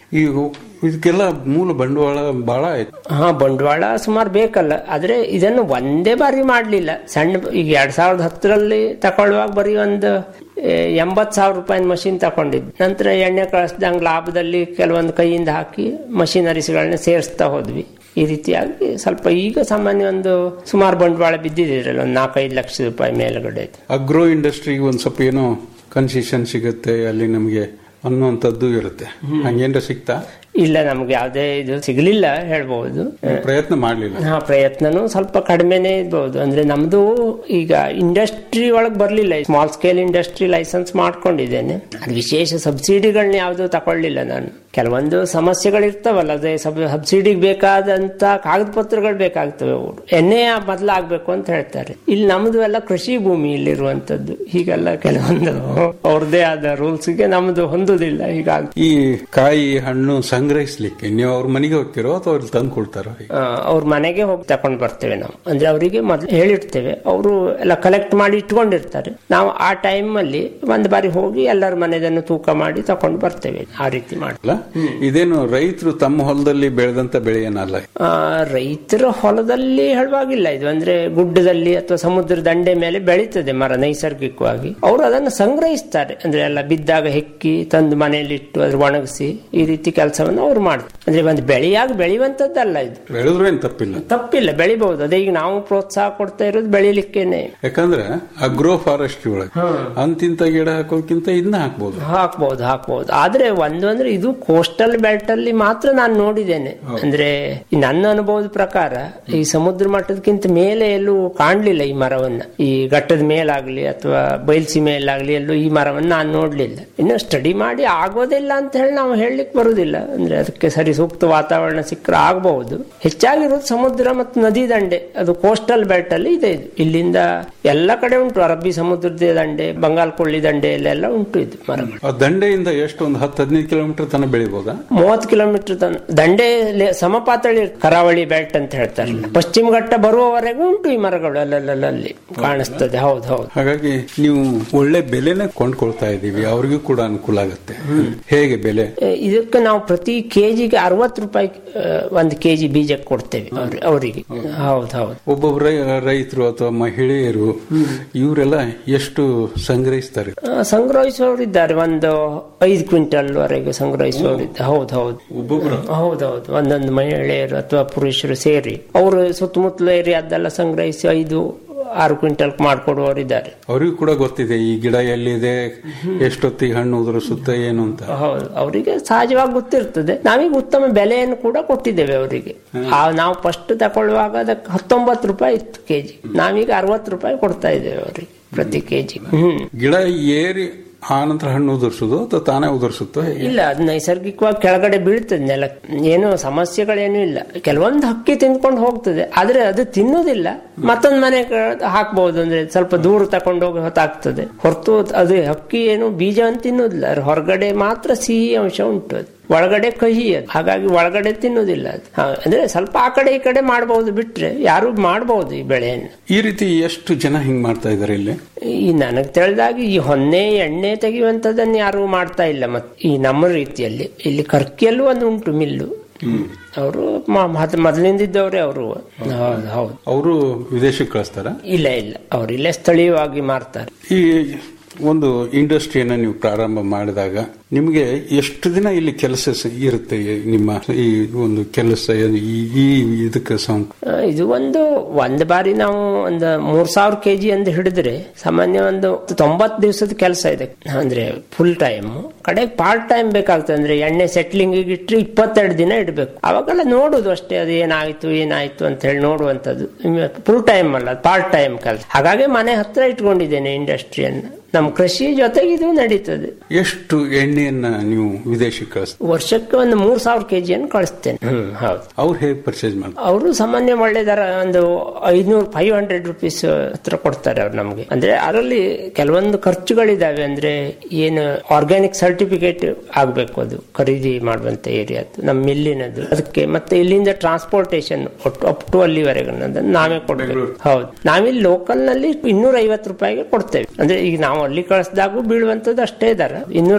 ಈಗ ಇದಕ್ಕೆಲ್ಲ ಮೂಲ ಬಂಡವಾಳ ಬಹಳ ಆಯ್ತು ಹಾ ಬಂಡವಾಳ ಸುಮಾರು ಬೇಕಲ್ಲ ಆದ್ರೆ ಇದನ್ನು ಒಂದೇ ಬಾರಿ ಮಾಡ್ಲಿಲ್ಲ ಸಣ್ಣ ಈಗ ಎರಡ್ ಸಾವಿರದ ಹತ್ತರಲ್ಲಿ ತಗೊಳ್ಳುವಾಗ ಬರೀ ಒಂದು ಎಂಬತ್ ಸಾವಿರ ರೂಪಾಯಿ ಮಷಿನ್ ತಕೊಂಡಿದ್ದು ನಂತರ ಎಣ್ಣೆ ಕಳಿಸ್ದಂಗ್ ಲಾಭದಲ್ಲಿ ಕೆಲವೊಂದು ಕೈಯಿಂದ ಹಾಕಿ ಮಷಿನರೀಸ್ಗಳನ್ನ ಸೇರಿಸ್ತಾ ಹೋದ್ವಿ ಈ ರೀತಿಯಾಗಿ ಸ್ವಲ್ಪ ಈಗ ಸಾಮಾನ್ಯ ಒಂದು ಸುಮಾರು ಬಂಡವಾಳ ಬಿದ್ದಿದೆ ಇದ್ರಲ್ಲಿ ಒಂದು ನಾಲ್ಕೈದು ಲಕ್ಷ ರೂಪಾಯಿ ಮೇಲ್ಗಡೆ ಅಗ್ರೋ ಇಂಡಸ್ಟ್ರಿಗೆ ಒಂದ್ ಸ್ವಲ್ಪ ಏನೋ ಕನ್ಸೆಷನ್ ಸಿಗುತ್ತೆ ಅಲ್ಲಿ ನಮಗೆ ಅನ್ನುವಂಥದ್ದು ಇರುತ್ತೆ ಹಂಗೇನ್ರ ಸಿಗ್ತಾ ಇಲ್ಲ ನಮ್ಗೆ ಯಾವುದೇ ಇದು ಸಿಗ್ಲಿಲ್ಲ ಹೇಳ್ಬಹುದು ಪ್ರಯತ್ನ ಮಾಡ್ಲಿಲ್ಲ ಹಾ ಪ್ರಯತ್ನನೂ ಸ್ವಲ್ಪ ಕಡಿಮೆನೇ ಇರ್ಬೋದು ಅಂದ್ರೆ ನಮ್ದು ಈಗ ಇಂಡಸ್ಟ್ರಿ ಒಳಗೆ ಬರ್ಲಿಲ್ಲ ಸ್ಮಾಲ್ ಸ್ಕೇಲ್ ಇಂಡಸ್ಟ್ರಿ ಲೈಸೆನ್ಸ್ ಮಾಡ್ಕೊಂಡಿದ್ದೇನೆ ಅದು ವಿಶೇಷ ಸಬ್ಸಿಡಿಗಳನ್ನ ಯಾವುದು ತಗೊಳ್ಳಿಲ್ಲ ನಾನು ಕೆಲವೊಂದು ಸಮಸ್ಯೆಗಳಿರ್ತಾವಲ್ಲ ಅದೇ ಸಬ್ಸಿಡಿಗೆ ಬೇಕಾದಂತ ಕಾಗದ ಪತ್ರಗಳು ಬೇಕಾಗ್ತವೆ ಅವು ಎಣ್ಣೆ ಮೊದಲಾಗಬೇಕು ಅಂತ ಹೇಳ್ತಾರೆ ಇಲ್ಲಿ ನಮ್ದು ಎಲ್ಲ ಕೃಷಿ ಭೂಮಿ ಇಲ್ಲಿರುವಂತದ್ದು ಹೀಗೆಲ್ಲ ಕೆಲವೊಂದು ಅವ್ರದೇ ಆದ ರೂಲ್ಸ್ಗೆ ನಮ್ದು ಹೊಂದುದಿಲ್ಲ ಹೀಗಾಗಿ ಈ ಕಾಯಿ ಹಣ್ಣು ಸಂಗ್ರಹಿಸ್ಲಿಕ್ಕೆ ನೀವು ಅವ್ರ ಮನೆಗೆ ಹೋಗ್ತಿರೋ ಅಥವಾ ಅವ್ರು ತಂದು ಕೊಡ್ತಾರೋ ಆ, ಅವ್ರ ಮನೆಗೆ ಹೋಗಿ ತಕೊಂಡ್ ಬರ್ತೇವೆ ನಾವು ಅಂದ್ರೆ ಅವರಿಗೆ ಮೊದ್ಲು ಹೇಳಿರ್ತೇವೆ ಅವರು ಎಲ್ಲ ಕಲೆಕ್ಟ್ ಮಾಡಿ ಇಟ್ಕೊಂಡಿರ್ತಾರೆ ನಾವು ಆ ಟೈಮ್ ಅಲ್ಲಿ ಒಂದ್ ಬಾರಿ ಹೋಗಿ ಎಲ್ಲರ ಮನೆದನ್ನು ತೂಕ ಮಾಡಿ ತಕೊಂಡು ಬರ್ತೇವೆ ಆ ರೀತಿ ಮಾಡಿ ಅಲ್ಲ ಇದೇನು ರೈತರು ತಮ್ಮ ಹೊಲದಲ್ಲಿ ಬೆಳೆದಂತ ಬೆಳೆ ಏನಲ್ಲ ಆ, ರೈತರ ಹೊಲದಲ್ಲಿ ಹೇಳುವಾಗಿಲ್ಲ ಇದು ಅಂದ್ರೆ ಗುಡ್ಡದಲ್ಲಿ ಅಥವಾ ಸಮುದ್ರ ದಂಡೆ ಮೇಲೆ ಬೆಳೀತದೆ ಮರ ನೈಸರ್ಗಿಕವಾಗಿ ಅವರು ಅದನ್ನು ಸಂಗ್ರಹಿಸ್ತಾರೆ ಅಂದ್ರೆ ಎಲ್ಲ ಬಿದ್ದಾಗ ಹೆಕ್ಕಿ ತಂದು ಮನೆಯಲ್ಲಿ ಇಟ್ಟು ಅದ್ರ ಒಣಗಿಸಿ ಈ ರೀತಿ ಕೆಲಸವನ್ನು ಅವ್ರು ಮಾಡ್ತಾರೆ ಅಂದ್ರೆ ಒಂದು ಬೆಳೆಯಾಗಿ ಬೆಳೆಯುವಂತದ್ದಲ್ಲ ಇದು ಬೆಳೆದ್ರು ಏನ್ ತಪ್ಪಿಲ್ಲ ತಪ್ಪಿಲ್ಲ ಬೆಳಿಬಹುದು ಅದೇ ಈಗ ನಾವು ಪ್ರೋತ್ಸಾಹ ಕೊಡ್ತಾ ಇರೋದು ಬೆಳಿಲಿಕ್ಕೇನೆ ಯಾಕಂದ್ರೆ ಅಗ್ರೋ ಫಾರೆಸ್ಟ್ರಿ ಒಳಗೆ ಅಂತಿಂತ ಗಿಡ ಹಾಕೋಕ್ಕಿಂತ ಇದನ್ನ ಹಾಕ್ಬೋದು ಹಾಕ್ಬಹುದು ಹಾಕ್ಬಹುದು ಆದ್ರೆ ಒಂದು ಅಂದ್ರೆ ಇದು ಕೋಸ್ಟಲ್ ಬೆಲ್ಟ್ ಅಲ್ಲಿ ಮಾತ್ರ ನಾನು ನೋಡಿದ್ದೇನೆ ಅಂದ್ರೆ ಈ ನನ್ನ ಅನುಭವದ ಪ್ರಕಾರ ಈ ಸಮುದ್ರ ಮಟ್ಟದಕ್ಕಿಂತ ಮೇಲೆ ಎಲ್ಲೂ ಕಾಣ್ಲಿಲ್ಲ ಈ ಮರವನ್ನ ಈ ಘಟ್ಟದ ಮೇಲಾಗ್ಲಿ ಅಥವಾ ಬಯಲ್ಸಿ ಮೇಲಾಗ್ಲಿ ಎಲ್ಲೂ ಈ ಮರವನ್ನ ನಾನು ನೋಡ್ಲಿಲ್ಲ ಇನ್ನು ಸ್ಟಡಿ ಮಾಡಿ ಆಗೋದಿಲ್ಲ ಅಂತ ಹೇಳಿ ನಾವು ಹೇಳಲಿಕ್ಕೆ ಬರುದಿಲ್ಲ ಅಂದ್ರೆ ಅದಕ್ಕೆ ಸರಿ ಸೂಕ್ತ ವಾತಾವರಣ ಸಿಕ್ಕರೆ ಆಗಬಹುದು ಹೆಚ್ಚಾಗಿರೋದು ಸಮುದ್ರ ಮತ್ತು ನದಿ ದಂಡೆ ಅದು ಕೋಸ್ಟಲ್ ಬೆಲ್ಟ್ ಅಲ್ಲಿ ಇದೆ ಇದು ಇಲ್ಲಿಂದ ಎಲ್ಲ ಕಡೆ ಉಂಟು ಅರಬ್ಬಿ ಸಮುದ್ರದ ದಂಡೆ ಬಂಗಾಲ್ ಕೊಳ್ಳಿ ದಂಡೆಯಲ್ಲೆಲ್ಲ ಉಂಟು ಇದು ಮರಗಳು ಆ ದಂಡೆಯಿಂದ ಎಷ್ಟು ಒಂದು ಹತ್ತು ಹದಿನೈದು ಕಿಲೋಮೀಟರ್ ತನಕ ಬೆಳಿಬೋದಾ ಮೂವತ್ತು ಕಿಲೋಮೀಟರ್ ತನ ದಂಡೆ ಲೆ- ಸಮಪಾತಳಿ ಕರಾವಳಿ ಬೆಲ್ಟ್ ಅಂತ ಹೇಳ್ತಾರಲ್ಲ ಪಶ್ಚಿಮ ಘಟ್ಟ ಬರುವವರೆಗೂ ಉಂಟು ಈ ಮರಗಳು ಅಲ್ಲಲ್ಲಿ ಕಾಣಿಸ್ತದೆ ಹೌದು ಹೌದು ಹಾಗಾಗಿ ನೀವು ಒಳ್ಳೆ ಬೆಲೆನೇ ಕೊಂಡ್ಕೊಳ್ತಾ ಇದ್ದೀವಿ ಅವ್ರಿಗೂ ಕೂಡ ಅನುಕೂಲ ಆಗುತ್ತೆ ಹೇಗೆ ಬೆಲೆ ಎ, ಇದಕ್ಕೆ ನಾವು ಪ್ರತಿ ಕೆಜಿಗೆ ಅರವತ್ತು ರೂಪಾಯಿ ಆ, ಒಂದು ಕೆಜಿ ಬೀಜಕ್ಕೆ ಕೊಡ್ತೇವೆ ಅವ್ರಿ- ಅವರಿಗೆ ಹೌದು ಹೌದು ಒಬ್ಬೊಬ್ಬ ರೈ- ರೈತರು ಅಥವಾ ಮಹಿಳೆಯರು ಇವರೆಲ್ಲ ಎಷ್ಟು ಸಂಗ್ರಹಿಸ್ತಾರೆ ಆ, ಸಂಗ್ರಹಿಸುವವರಿದ್ದಾರೆ ಒಂದು ಐದು ಕ್ವಿಂಟಲ್ ವರೆಗೆ ಸಂಗ್ರಹಿಸುವವರಿದ್ದಾರೆ ಹೌದು ಹೌದು ಒಬ್ಬೊಬ್ರು ಹೌದೌದು ಒಂದೊಂದು ಮಹಿಳೆಯರು ಅಥವಾ ಪುರುಷರು ಸೇರಿ ಅವರು ಸುತ್ತಮುತ್ತಲ ಏರಿಯಾದೆಲ್ಲ ಸಂಗ್ರಹಿಸಿ ಐದು ಆರು ಕ್ವಿಂಟಲ್ ಮಾಡಿಕೊಡುವವರಿದ್ದಾರೆ ಅವರಿಗೂ ಕೂಡ ಗೊತ್ತಿದೆ ಈ ಗಿಡ ಎಲ್ಲಿದೆ ಎಷ್ಟೊತ್ತಿಗೆ ಹಣ್ಣು ಉದುರಿಸುತ್ತೆ ಏನು ಅಂತ ಹೌದು ಅವರಿಗೆ ಸಹಜವಾಗಿ ಗೊತ್ತಿರ್ತದೆ ನಾವೀಗ ಉತ್ತಮ ಬೆಲೆಯನ್ನು ಕೂಡ ಕೊಟ್ಟಿದ್ದೇವೆ ಅವರಿಗೆ ಆ ನಾವು ಫಸ್ಟ್ ತಗೊಳ್ಳುವಾಗ ಅದಕ್ಕೆ ಹತ್ತೊಂಬತ್ತು ರೂಪಾಯಿ ಇತ್ತು ಕೆಜಿ ನಾವೀಗ ಅರವತ್ತು ರೂಪಾಯಿ ಕೊಡ್ತಾ ಇದ್ದೇವೆ ಅವರಿಗೆ ಪ್ರತಿ ಕೆಜಿ ಹ್ಮ್ ಗಿಡ ಏರಿ ಆ ನಂತರ ಹಣ್ಣು ಉದುರಿಸುದು ಅಥವಾ ತಾನೇ ಉದುರಿಸುತ್ತೋ ಹೇಗೆ ಇಲ್ಲ ಅದು ನೈಸರ್ಗಿಕವಾಗಿ ಕೆಳಗಡೆ ಬೀಳ್ತದೆ ನೆಲ ಏನು ಸಮಸ್ಯೆಗಳೇನು ಇಲ್ಲ ಕೆಲವೊಂದು ಹಕ್ಕಿ ತಿಂದ್ಕೊಂಡು ಹೋಗ್ತದೆ ಆದ್ರೆ ಅದು ತಿನ್ನುವುದಿಲ್ಲ ಮತ್ತೊಂದು ಮನೆ ಹಾಕ್ಬಹುದು ಅಂದ್ರೆ ಸ್ವಲ್ಪ ದೂರ ತಕೊಂಡೋಗಿ ಹೊತ್ತಾಗ್ತದೆ ಹೊರತು ಅದು ಹಕ್ಕಿ ಏನು ಬೀಜವನ್ನು ತಿನ್ನುವುದಿಲ್ಲ ಅದ್ರ ಹೊರಗಡೆ ಮಾತ್ರ ಸಿಹಿ ಅಂಶ ಉಂಟು ಅದು ಒಳಗಡೆ ಕಹಿ ಅದು ಹಾಗಾಗಿ ಒಳಗಡೆ ತಿನ್ನುವುದಿಲ್ಲ ಅದು ಹಾ, ಅಂದ್ರೆ ಸ್ವಲ್ಪ ಆ ಕಡೆ ಈ ಕಡೆ ಮಾಡಬಹುದು ಬಿಟ್ರೆ ಯಾರು ಮಾಡಬಹುದು ಈ ಬೆಳೆಯನ್ನು ಈ ರೀತಿ ಎಷ್ಟು ಜನ ಹಿಂಗ್ ಮಾಡ್ತಾ ಇದಾರೆ ಇಲ್ಲಿ ಈ ನನಗೆ ತಿಳಿದಾಗ ಈ ಹೊನ್ನೆ ಎಣ್ಣೆ ತೆಗೆಯುವಂಥದ್ದನ್ನು ಯಾರು ಮಾಡ್ತಾ ಇಲ್ಲ ಮತ್ ಈ ನಮ್ಮ ರೀತಿಯಲ್ಲಿ ಇಲ್ಲಿ ಕರ್ಕಿಯಲ್ಲೂ ಒಂದು ಉಂಟು ಮಿಲ್ಲು ಅವರು ಮೊದಲಿಂದಿದ್ದವರೇ ಅವರು ಹೌದು ಹೌದು ಅವರು ವಿದೇಶಕ್ಕೆ ಕಳಿಸ್ತಾರ ಇಲ್ಲ ಇಲ್ಲ ಅವ್ರು ಇಲ್ಲೇ ಸ್ಥಳೀಯವಾಗಿ ಮಾರ್ತಾರೆ ಈ ಒಂದು ಇಂಡಸ್ಟ್ರಿಯನ್ನ ನೀವು ಪ್ರಾರಂಭ ಮಾಡಿದಾಗ ನಿಮಗೆ ಎಷ್ಟು ದಿನ ಇಲ್ಲಿ ಕೆಲಸ ಸ- ಇರುತ್ತೆ ನಿಮ್ಮ ಈ ಒಂದು ಕೆಲಸ ಈ ಈ ಇದಕ್ಕೆ ಸಂ ಆ, ಇದು ಒಂದು ಒಂದು ಬಾರಿ ನಾವು ಒಂದು ಮೂರ್ ಸಾವಿರ ಕೆಜಿ ಅಂತ ಹಿಡಿದ್ರೆ ಸಾಮಾನ್ಯ ಒಂದು ತೊಂಬತ್ತು ದಿವಸದ ಕೆಲಸ ಇದೆ ಅಂದ್ರೆ ಫುಲ್ ಟೈಮ್ ಕಡೆಗೆ ಪಾರ್ಟ್ ಟೈಮ್ ಬೇಕಾಗ್ತದೆ ಅಂದ್ರೆ ಎಣ್ಣೆ ಸೆಟ್ಲಿಂಗ್ ಇಟ್ಟರೆ ಇಪ್ಪತ್ತೆರಡು ದಿನ ಇಡಬೇಕು ಅವಾಗೆಲ್ಲ ನೋಡುದು ಅಷ್ಟೇ ಅದು ಏನಾಯ್ತು ಏನಾಯ್ತು ಅಂತ ಹೇಳಿ ನೋಡುವಂಥದ್ದು ಫುಲ್ ಟೈಮ್ ಅಲ್ಲ ಪಾರ್ಟ್ ಟೈಮ್ ಕೆಲಸ ಹಾಗಾಗಿ ಮನೆ ಹತ್ರ ಇಟ್ಕೊಂಡಿದ್ದೇನೆ ಇಂಡಸ್ಟ್ರಿಯನ್ನು ನಮ್ಮ ಕೃಷಿ ಜೊತೆಗೆ ಇದು ನಡೀತದೆ ಎಷ್ಟು ಎಣ್ಣೆಯನ್ನ ನೀವು ವಿದೇಶಕ್ಕೆ ಕಳಿಸ್ತಾರೆ ವರ್ಷಕ್ಕೆ ಒಂದು ಮೂರ್ ಸಾವಿರ ಕೆಜಿಯನ್ನು ಕಳಿಸ್ತೇನೆ ಹ್ಮ್ ಹೌದು ಅವ್ರು ಹೇಗೆ ಪರ್ಚೇಸ್ ಮಾಡ್ತಾರೆ ಅವರು ಸಾಮಾನ್ಯ ಒಳ್ಳೆ ದರ ಒಂದು ಐದ್ನೂರು ಫೈವ್ ಹಂಡ್ರೆಡ್ ರುಪೀಸ್ ಹತ್ರ ಕೊಡ್ತಾರೆ ಅವ್ರು ನಮಗೆ ಅಂದ್ರೆ ಅದರಲ್ಲಿ ಕೆಲವೊಂದು ಖರ್ಚುಗಳಿದಾವೆ ಅಂದ್ರೆ ಏನು ಆರ್ಗ್ಯಾನಿಕ್ ಸರ್ಟಿಫಿಕೇಟ್ ಆಗ್ಬೇಕು ಅದು ಖರೀದಿ ಮಾಡುವಂತ ಏರಿಯಾದ್ದು ನಮ್ಮ ಮಿಲ್ಲಿನದು ಅದಕ್ಕೆ ಮತ್ತೆ ಇಲ್ಲಿಂದ ಟ್ರಾನ್ಸ್ಪೋರ್ಟೇಷನ್ ಒಟ್ಟು ಅಪ್ ಟು ಅಲ್ಲಿವರೆಗೆ ಅನ್ನೋದನ್ನ ನಾವೇ ಕೊಡ್ಬೇಕು ಹೌದು ನಾವಿಲ್ಲಿ ಲೋಕಲ್ ನಲ್ಲಿ ಇನ್ನೂರ ಐವತ್ತು ರೂಪಾಯಿಗೆ ಕೊಡ್ತೇವೆ ಅಂದ್ರೆ ಈಗ ನಾವು ಅಲ್ಲಿ ಕಳಿಸಿದಾಗೂ ಬೀಳುವಂತದ್ದು ಅಷ್ಟೇ ದರ ಇನ್ನೂರ ಐವತ್ತು ರೂಪಾಯಿ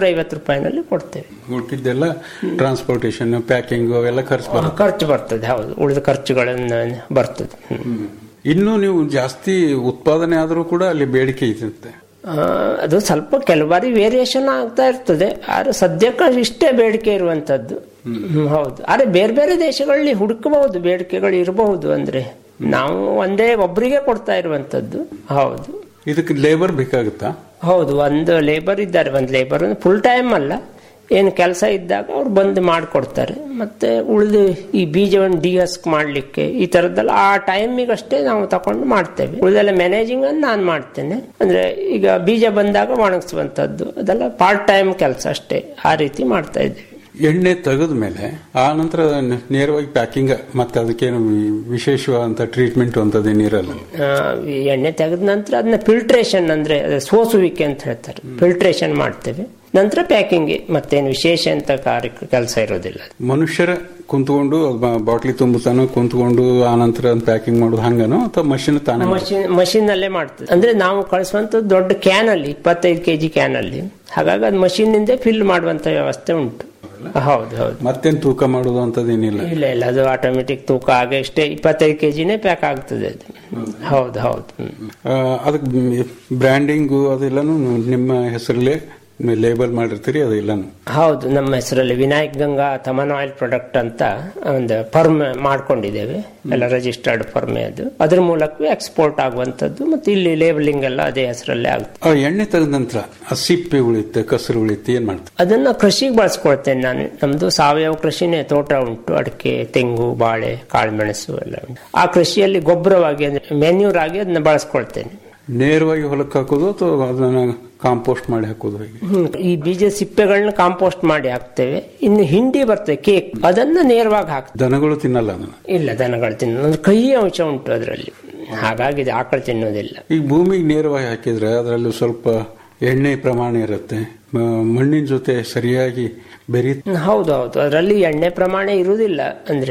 ರೂಪಾಯಿನಲ್ಲಿ ಕೊಡ್ತೇವೆ ಉಳ್ಕಿದ್ದೆಲ್ಲ ಟ್ರಾನ್ಸ್ಪೋರ್ಟೇಷನ್ ಪ್ಯಾಕಿಂಗ್ ಅವೆಲ್ಲ ಖರ್ಚು ಬರುತ್ತೆ ಖರ್ಚು ಬರ್ತದೆ ಹೌದು ಉಳಿದ ಖರ್ಚುಗಳನ್ನು ಬರ್ತದೆ ಹ್ಮ್. ಇನ್ನು ನೀವು ಜಾಸ್ತಿ ಉತ್ಪಾದನೆ ಆದರೂ ಕೂಡ ಅಲ್ಲಿ ಬೇಡಿಕೆ ಇರುತ್ತೆ ಆ, ಅದು ಸ್ವಲ್ಪ ಕೆಲವು ಬಾರಿ ವೇರಿಯೇಷನ್ ಆಗ್ತಾ ಇರ್ತದೆ ಆದ್ರೆ ಸದ್ಯಕ್ಕೆ ಇಷ್ಟೇ ಬೇಡಿಕೆ ಇರುವಂತದ್ದು ಹ್ಮ್, ಹೌದು ಆದ್ರೆ ಬೇರೆ ಬೇರೆ ದೇಶಗಳಲ್ಲಿ ಹುಡುಕಬಹುದು ಬೇಡಿಕೆಗಳು ಇರಬಹುದು ಅಂದ್ರೆ ನಾವು ಒಂದೇ ಒಬ್ಬರಿಗೆ ಕೊಡ್ತಾ ಇರುವಂತದ್ದು ಹೌದು ಇದಕ್ಕೆ ಲೇಬರ್ ಬೇಕಾಗುತ್ತಾ ಹೌದು ಒಂದು ಲೇಬರ್ ಇದ್ದಾರೆ ಒಂದು ಲೇಬರ್ ಫುಲ್ ಟೈಮ್ ಅಲ್ಲ ಏನು ಕೆಲಸ ಇದ್ದಾಗ ಅವ್ರು ಬಂದು ಮಾಡಿಕೊಡ್ತಾರೆ ಮತ್ತೆ ಉಳಿದು ಈ ಬೀಜವನ್ನು ಡಿಹಸ್ಕ್ ಮಾಡಲಿಕ್ಕೆ ಈ ಥರದ್ದೆಲ್ಲ ಆ ಟೈಮಿಗಷ್ಟೇ ನಾವು ತಕೊಂಡು ಮಾಡ್ತೇವೆ ಉಳಿದೆಲ್ಲ ಮ್ಯಾನೇಜಿಂಗ್ ಅನ್ನು ನಾನು ಮಾಡ್ತೇನೆ ಅಂದ್ರೆ ಈಗ ಬೀಜ ಬಂದಾಗ ಒಣಗಿಸುವಂಥದ್ದು ಅದೆಲ್ಲ ಪಾರ್ಟ್ ಟೈಮ್ ಕೆಲಸ ಅಷ್ಟೇ ಆ ರೀತಿ ಮಾಡ್ತಾ ಇದ್ದೇವೆ ಎಣ್ಣೆ ತೆಗೆದ ಮೇಲೆ ಆ ನಂತರ ನ- ನೇರವಾಗಿ ಪ್ಯಾಕಿಂಗ್ ಮತ್ತೆ ಅದಕ್ಕೇನು ವಿ- ವಿಶೇಷವಾದಂತ ಟ್ರೀಟ್ಮೆಂಟ್ ಅಂತದೇನಿರಲ್ಲ ಆ, ಈ ಎಣ್ಣೆ ತೆಗೆದ ನಂತರ ಅದನ್ನ ಫಿಲ್ಟ್ರೇಷನ್ ಅಂದ್ರೆ ಅದೇ ಸೋಸುವಿಕೆ ಅಂತ ಹೇಳ್ತಾರೆ ಫಿಲ್ಟ್ರೇಷನ್ ಮಾಡ್ತೇವೆ ನಂತರ ಪ್ಯಾಕಿಂಗ್ ಮತ್ತೇನು ವಿಶೇಷ ಅಂತ ಕಾರ್ಯ ಕೆಲಸ ಇರೋದಿಲ್ಲ ಮನುಷ್ಯರ ಕುಂತ್ಕೊಂಡು ಬಾಟ್ಲಿ ತುಂಬುತ್ತಾನೋ ಕುಂತ್ಕೊಂಡು ಆ ನಂತರ ಪ್ಯಾಕಿಂಗ್ ಮಾಡೋದು ಹಂಗನೋ ಅಥವಾ ಮಷಿನ್ ತಾನೇ ಮಾಡುತ್ತಾ? ಮಷಿನ್ ಮಷಿನ್ ಅಲ್ಲೇ ಮಾಡ್ತದೆ ಅಂದ್ರೆ ನಾವು ಕಳಿಸುವಂತ ದೊಡ್ಡ ಕ್ಯಾನ್ ಅಲ್ಲಿ ಇಪ್ಪತ್ತೈದು ಕೆಜಿ ಕ್ಯಾನ್ ಅಲ್ಲಿ ಹಾಗಾಗಿ ಅದು ಮಷಿನ್ ನಿಂದ ಫಿಲ್ ಮಾಡುವಂತ ವ್ಯವಸ್ಥೆ ಉಂಟು ಹೌದು ಹೌದು ಮತ್ತೇನ್ ತೂಕ ಮಾಡೋದು ಅಂತದೇನಿಲ್ಲ ಇಲ್ಲ ಇಲ್ಲ ಅದು ಆಟೋಮೆಟಿಕ್ ತೂಕ ಆಗ ಇಷ್ಟೇ ಇಪ್ಪತ್ತೈದು ಕೆಜಿನೇ ಪ್ಯಾಕ್ ಆಗ್ತದೆ ಅದು ಹೌದು ಹೌದು ಹ್ಮ್. ಆ, ಅದಕ್ಕೆ ಬ್ರ್ಯಾಂಡಿಂಗು ಅದೆಲ್ಲನೂ ನಿಮ್ಮ ಹೆಸರಲ್ಲೇ ಲೇಬಲ್ ಮಾಡಿರ್ತೀರಿ ಅದೆಲ್ಲನು ಹೌದು ನಮ್ಮ ಹೆಸರಲ್ಲಿ ವಿನಾಯಕ್ ಗಂಗಾ ತಮನ್ ಆಯಿಲ್ ಪ್ರಾಡಕ್ಟ್ ಅಂತ ಒಂದು ಫರ್ಮ್ ಮಾಡ್ಕೊಂಡಿದ್ದೇವೆ ಎಲ್ಲ ರಿಜಿಸ್ಟರ್ಡ್ ಫರ್ಮೆ ಅದು ಅದ್ರ ಮೂಲಕವೇ ಎಕ್ಸ್ಪೋರ್ಟ್ ಆಗುವಂತದ್ದು ಮತ್ತೆ ಇಲ್ಲಿ ಲೇಬಲಿಂಗ್ ಎಲ್ಲ ಅದೇ ಹೆಸರಲ್ಲೇ ಆಗುತ್ತೆ ಆ ಎಣ್ಣೆ ತೆಗೆದ ನಂತರ ಆ ಸಿಪ್ಪೆ ಉಳಿಯುತ್ತೆ ಕಸರು ಉಳಿಯುತ್ತೆ ಏನ್ ಮಾಡ್ತಾರೆ ಅದನ್ನ ಕೃಷಿಗೆ ಬಳಸ್ಕೊಳ್ತೇನೆ ನಾನು ನಮ್ದು ಸಾವಯವ ಕೃಷಿನೇ ತೋಟ ಉಂಟು ಅಡಿಕೆ ತೆಂಗು ಬಾಳೆ ಕಾಳುಮೆಣಸು ಎಲ್ಲ ಉಂಟು ಆ ಕೃಷಿಯಲ್ಲಿ ಗೊಬ್ಬರವಾಗಿ ಅಂದ್ರೆ ಮೆನ್ಯೂರ್ ಆಗಿ ಅದನ್ನ ಬಳಸ್ಕೊಳ್ತೇನೆ ನೇರವಾಗಿ ಹೊಲಕ್ಕೆ ಹಾಕೋದು ಅಥವಾ ಅದನ್ನ ಕಾಂಪೋಸ್ಟ್ ಮಾಡಿ ಹಾಕೋದು ಹೇಗೆ ಹ್ಮ್. ಈ ಬೀಜ ಸಿಪ್ಪೆಗಳನ್ನ ಕಾಂಪೋಸ್ಟ್ ಮಾಡಿ ಹಾಕ್ತೇವೆ ಇನ್ನು ಹಿಂಡಿ ಬರ್ತದೆ ಕೇಕ್ ಅದನ್ನ ನೇರವಾಗಿ ಹಾಕ್ತೇವೆ ದನಗಳು ತಿನ್ನಲ್ಲ ಅದನ್ನ ಇಲ್ಲ ದನಗಳು ತಿನ್ನೋದು ಒಂದು ಕಹಿ ಅಂಶ ಉಂಟು ಅದರಲ್ಲಿ ಹಾಗಾಗಿ ಇದು ಆಕಳು ತಿನ್ನೋದಿಲ್ಲ ಈಗ ಭೂಮಿಗೆ ನೇರವಾಗಿ ಹಾಕಿದ್ರೆ ಅದರಲ್ಲಿ ಸ್ವಲ್ಪ ಎಣ್ಣೆ ಪ್ರಮಾಣ ಇರುತ್ತೆ ಮ- ಮಣ್ಣಿನ ಜೊತೆ ಸರಿಯಾಗಿ ಬೆರಿ ಹೌದು ಹೌದು ಅದರಲ್ಲಿ ಎಣ್ಣೆ ಪ್ರಮಾಣ ಇರುವುದಿಲ್ಲ ಅಂದ್ರೆ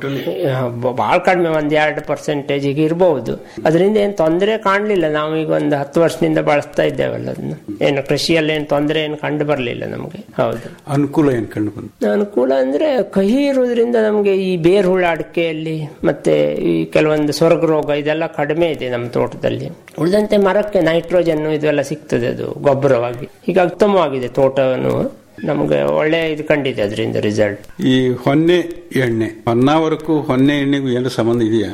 ಬಹಳ ಕಡಿಮೆ ಒಂದ್ ಎರಡು ಪರ್ಸೆಂಟೇಜ್ ಈಗ ಇರಬಹುದು ಅದರಿಂದ ಏನ್ ತೊಂದರೆ ಕಾಣಲಿಲ್ಲ ನಾವು ಈಗ ಒಂದು ಹತ್ತು ವರ್ಷದಿಂದ ಬಳಸ್ತಾ ಇದ್ದೇವಲ್ಲ ಅದನ್ನ ಏನು ಕೃಷಿಯಲ್ಲಿ ಏನು ತೊಂದರೆ ಏನು ಕಂಡು ಬರಲಿಲ್ಲ ನಮಗೆ ಹೌದು ಅನುಕೂಲ ಏನ್ ಕಂಡು ಬಂತು ಅನುಕೂಲ ಅಂದ್ರೆ ಕಹಿ ಇರುವುದರಿಂದ ನಮಗೆ ಈ ಬೇರ್ ಹುಳ ಅಡಿಕೆಯಲ್ಲಿ ಮತ್ತೆ ಈ ಕೆಲವೊಂದು ಸ್ವರ್ಗ ರೋಗ ಇದೆಲ್ಲ ಕಡಿಮೆ ಇದೆ ನಮ್ಮ ತೋಟದಲ್ಲಿ ಉಳಿದಂತೆ ಮರಕ್ಕೆ ನೈಟ್ರೋಜನ್ ಇದೆಲ್ಲ ಸಿಗ್ತದೆ ಅದು ಗೊಬ್ಬರವಾಗಿ ಈಗ ಉತ್ತಮವಾಗಿದೆ ತೋಟವನ್ನು ನಮಗೆ ಒಳ್ಳೆ ಇದು ಕಂಡಿದೆ ಅದರಿಂದ ರಿಸಲ್ಟ್ ಈ ಹೊನ್ನೆ ಎಣ್ಣೆ ಹೊನ್ನಾವರಕ್ಕೂ ಹೊನ್ನೆ ಎಣ್ಣೆಗೂ ಏನು ಸಂಬಂಧ ಇದೆಯಾ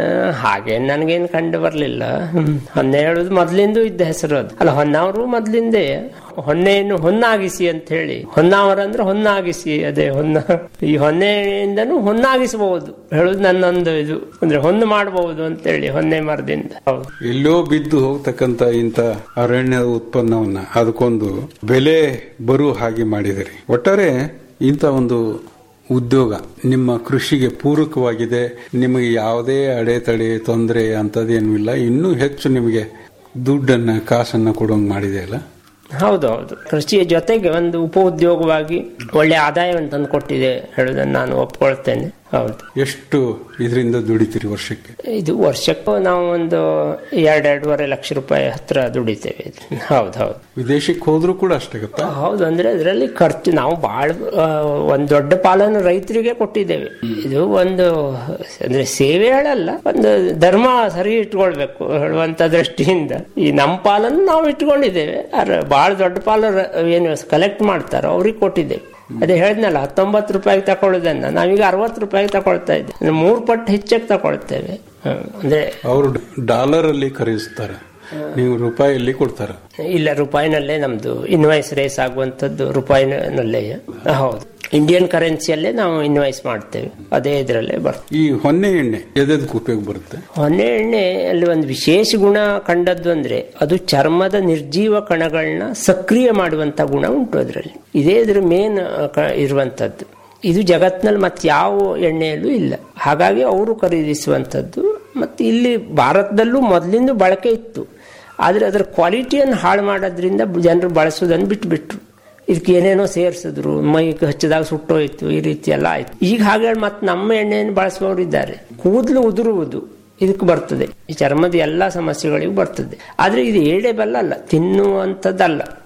ಹಾಗೆ ನನಗೇನು ಕಂಡು ಬರಲಿಲ್ಲ ಹೊನ್ನೆ ಹೇಳುದು ಮೊದ್ಲಿಂದ ಇದ್ದ ಹೆಸರು ಅದು ಅಲ್ಲ ಹೊನ್ನಾವರು ಮೊದ್ಲಿಂದೇ ಹೊನ್ನೆಯನ್ನು ಹೊನ್ನಾಗಿಸಿ ಅಂತ ಹೇಳಿ ಹೊನ್ನಾವರ ಅಂದ್ರೆ ಹೊನ್ನಾಗಿಸಿ ಅದೇ ಹೊನ್ನ ಈ ಹೊನ್ನೆಯಿಂದನೂ ಹೊನ್ನಾಗಿಸಬಹುದು ಹೇಳುದು ನನ್ನೊಂದು ಇದು ಅಂದ್ರೆ ಹೊನ್ನು ಮಾಡಬಹುದು ಅಂತ ಹೇಳಿ ಹೊನ್ನೆ ಮರದಿಂದ ಹೌದು ಎಲ್ಲೋ ಬಿದ್ದು ಹೋಗ್ತಕ್ಕಂತ ಇಂಥ ಅರಣ್ಯ ಉತ್ಪನ್ನವನ್ನ ಅದಕ್ಕೊಂದು ಬೆಲೆ ಬರುವ ಹಾಗೆ ಮಾಡಿದಿರಿ ಒಟ್ಟಾರೆ ಇಂಥ ಒಂದು ಉದ್ಯೋಗ ನಿಮ್ಮ ಕೃಷಿಗೆ ಪೂರಕವಾಗಿದೆ ನಿಮಗೆ ಯಾವುದೇ ಅಡೆತಡೆ ತೊಂದರೆ ಅಂತದೇನೂ ಇಲ್ಲ ಇನ್ನೂ ಹೆಚ್ಚು ನಿಮಗೆ ದುಡ್ಡನ್ನ ಕಾಸನ್ನ ಕೊಡೋಂಗ್ ಮಾಡಿದೆ ಅಲ್ಲ ಹೌದು ಹೌದು ಕೃಷಿಯ ಜೊತೆಗೆ ಒಂದು ಉಪ ಉದ್ಯೋಗವಾಗಿ ಒಳ್ಳೆ ಆದಾಯವನ್ನು ತಂದು ಕೊಟ್ಟಿದೆ ಹೇಳುದನ್ನು ನಾನು ಒಪ್ಕೊಳ್ತೇನೆ ಹೌದು ಎಷ್ಟು ಇದರಿಂದ ದುಡಿತೀರಿ ವರ್ಷಕ್ಕೆ ಇದು ವರ್ಷಕ್ಕೂ ನಾವು ಒಂದು ಎರಡು ಎರಡೂವರೆ ಲಕ್ಷ ರೂಪಾಯಿ ಹತ್ರ ದುಡಿತೇವೆ ಇದು. ಹೌದು ಹೌದು ವಿದೇಶಕ್ಕೆ ಹೋದ್ರೂ ಕೂಡ ಅಷ್ಟಾಗತ್ತಾ ಹೌದು ಅಂದ್ರೆ ಅದರಲ್ಲಿ ಖರ್ಚು ನಾವು ಬಹಳ ಒಂದು ದೊಡ್ಡ ಪಾಲನ್ನು ರೈತರಿಗೆ ಕೊಟ್ಟಿದ್ದೇವೆ ಇದು ಒಂದು ಅಂದ್ರೆ ಸೇವೆ ಹೇಳಲ್ಲ ಒಂದು ಧರ್ಮ ಸರಿ ಇಟ್ಕೊಳ್ಬೇಕು ಹೇಳುವಂತ ದೃಷ್ಟಿಯಿಂದ ಈ ನಮ್ಮ ಪಾಲನ್ನು ನಾವು ಇಟ್ಕೊಂಡಿದ್ದೇವೆ ಆದ್ರೆ ಬಹಳ ದೊಡ್ಡ ಪಾಲು ರ- ಏನು ಕಲೆಕ್ಟ್ ಮಾಡ್ತಾರೋ ಅವ್ರಿಗೆ ಕೊಟ್ಟಿದ್ದೇವೆ ಅದೇ ಹೇಳಿದ್ನಲ್ಲ ಹತ್ತೊಂಬತ್ತು ರೂಪಾಯಿಗೆ ತಗೊಳ್ಳೋದನ್ನ ನಾವೀಗ ಅರವತ್ತು ರೂಪಾಯಿಗೆ ತಗೊಳ್ತಾ ಇದ್ದೇವೆ ಅಂದ್ರೆ ಮೂರು ಪಟ್ಟು ಹೆಚ್ಚಾಗಿ ತಗೊಳ್ತೇವೆ ಹ್ಮ್. ಅಂದ್ರೆ ಅವರು ಡಾಲರ್ ಅಲ್ಲಿ ಖರೀದಿಸ್ತಾರೆ ನೀವು ರೂಪಾಯಿಯಲ್ಲಿ ಕೊಡ್ತಾರ ಇಲ್ಲ ರೂಪಾಯಿನಲ್ಲೇ ನಮ್ದು ಇನ್ವಾಯ್ಸ್ ರೇಸ್ ಆಗುವಂತದ್ದು ರೂಪಾಯಿನಲ್ಲೇ ಹೌದು ಇಂಡಿಯನ್ ಕರೆನ್ಸಿಯಲ್ಲೇ ನಾವು ಇನ್ವಾಯ್ಸ್ ಮಾಡ್ತೇವೆ ಅದೇ ಇದರಲ್ಲೇ ಬರ್ತದೆ ಈ ಹೊನ್ನೆ ಎಣ್ಣೆ ಎದೆದಕ್ಕೆ ಉಪಯೋಗ ಬರುತ್ತೆ ಹೊನ್ನೆ ಎಣ್ಣೆ ಅಲ್ಲಿ ಒಂದು ವಿಶೇಷ ಗುಣ ಕಂಡದ್ದು ಅಂದ್ರೆ ಅದು ಚರ್ಮದ ನಿರ್ಜೀವ ಕಣಗಳನ್ನ ಸಕ್ರಿಯ ಮಾಡುವಂತ ಗುಣ ಉಂಟು ಅದರಲ್ಲಿ ಇದೇ ಇದ್ರ ಮೇನ್ ಇರುವಂತದ್ದು ಇದು ಜಗತ್ನಲ್ಲಿ ಮತ್ತೆ ಯಾವ ಎಣ್ಣೆಯಲ್ಲೂ ಇಲ್ಲ ಹಾಗಾಗಿ ಅವರು ಖರೀದಿಸುವಂಥದ್ದು ಮತ್ತೆ ಇಲ್ಲಿ ಭಾರತದಲ್ಲೂ ಮೊದಲಿಂದ ಬಳಕೆ ಇತ್ತು ಆದರೆ ಅದರ ಕ್ವಾಲಿಟಿಯನ್ನು ಹಾಳು ಮಾಡೋದ್ರಿಂದ ಜನರು ಬಳಸೋದನ್ನು ಬಿಟ್ಬಿಟ್ರು ಇದಕ್ಕೆ ಏನೇನೋ ಸೇರಿಸಿದ್ರು ಮೈಗೆ ಹಚ್ಚಿದಾಗ ಸುಟ್ಟೋಯ್ತು ಈ ರೀತಿ ಎಲ್ಲ ಆಯ್ತು ಈಗ ಹಾಗೆ ಮತ್ತೆ ನಮ್ಮ ಎಣ್ಣೆಯನ್ನು ಬಳಸುವವರು ಇದ್ದಾರೆ ಕೂದಲು ಉದುರುವುದು ಇದಕ್ಕೆ ಬರ್ತದೆ ಈ ಚರ್ಮದ ಎಲ್ಲಾ ಸಮಸ್ಯೆಗಳಿಗೂ ಬರ್ತದೆ ಆದ್ರೆ ಇದು ಏಡೆ ಬೆಲ್ಲ ಅಲ್ಲ ತಿನ್ನುವಂಥದ್ದಲ್ಲ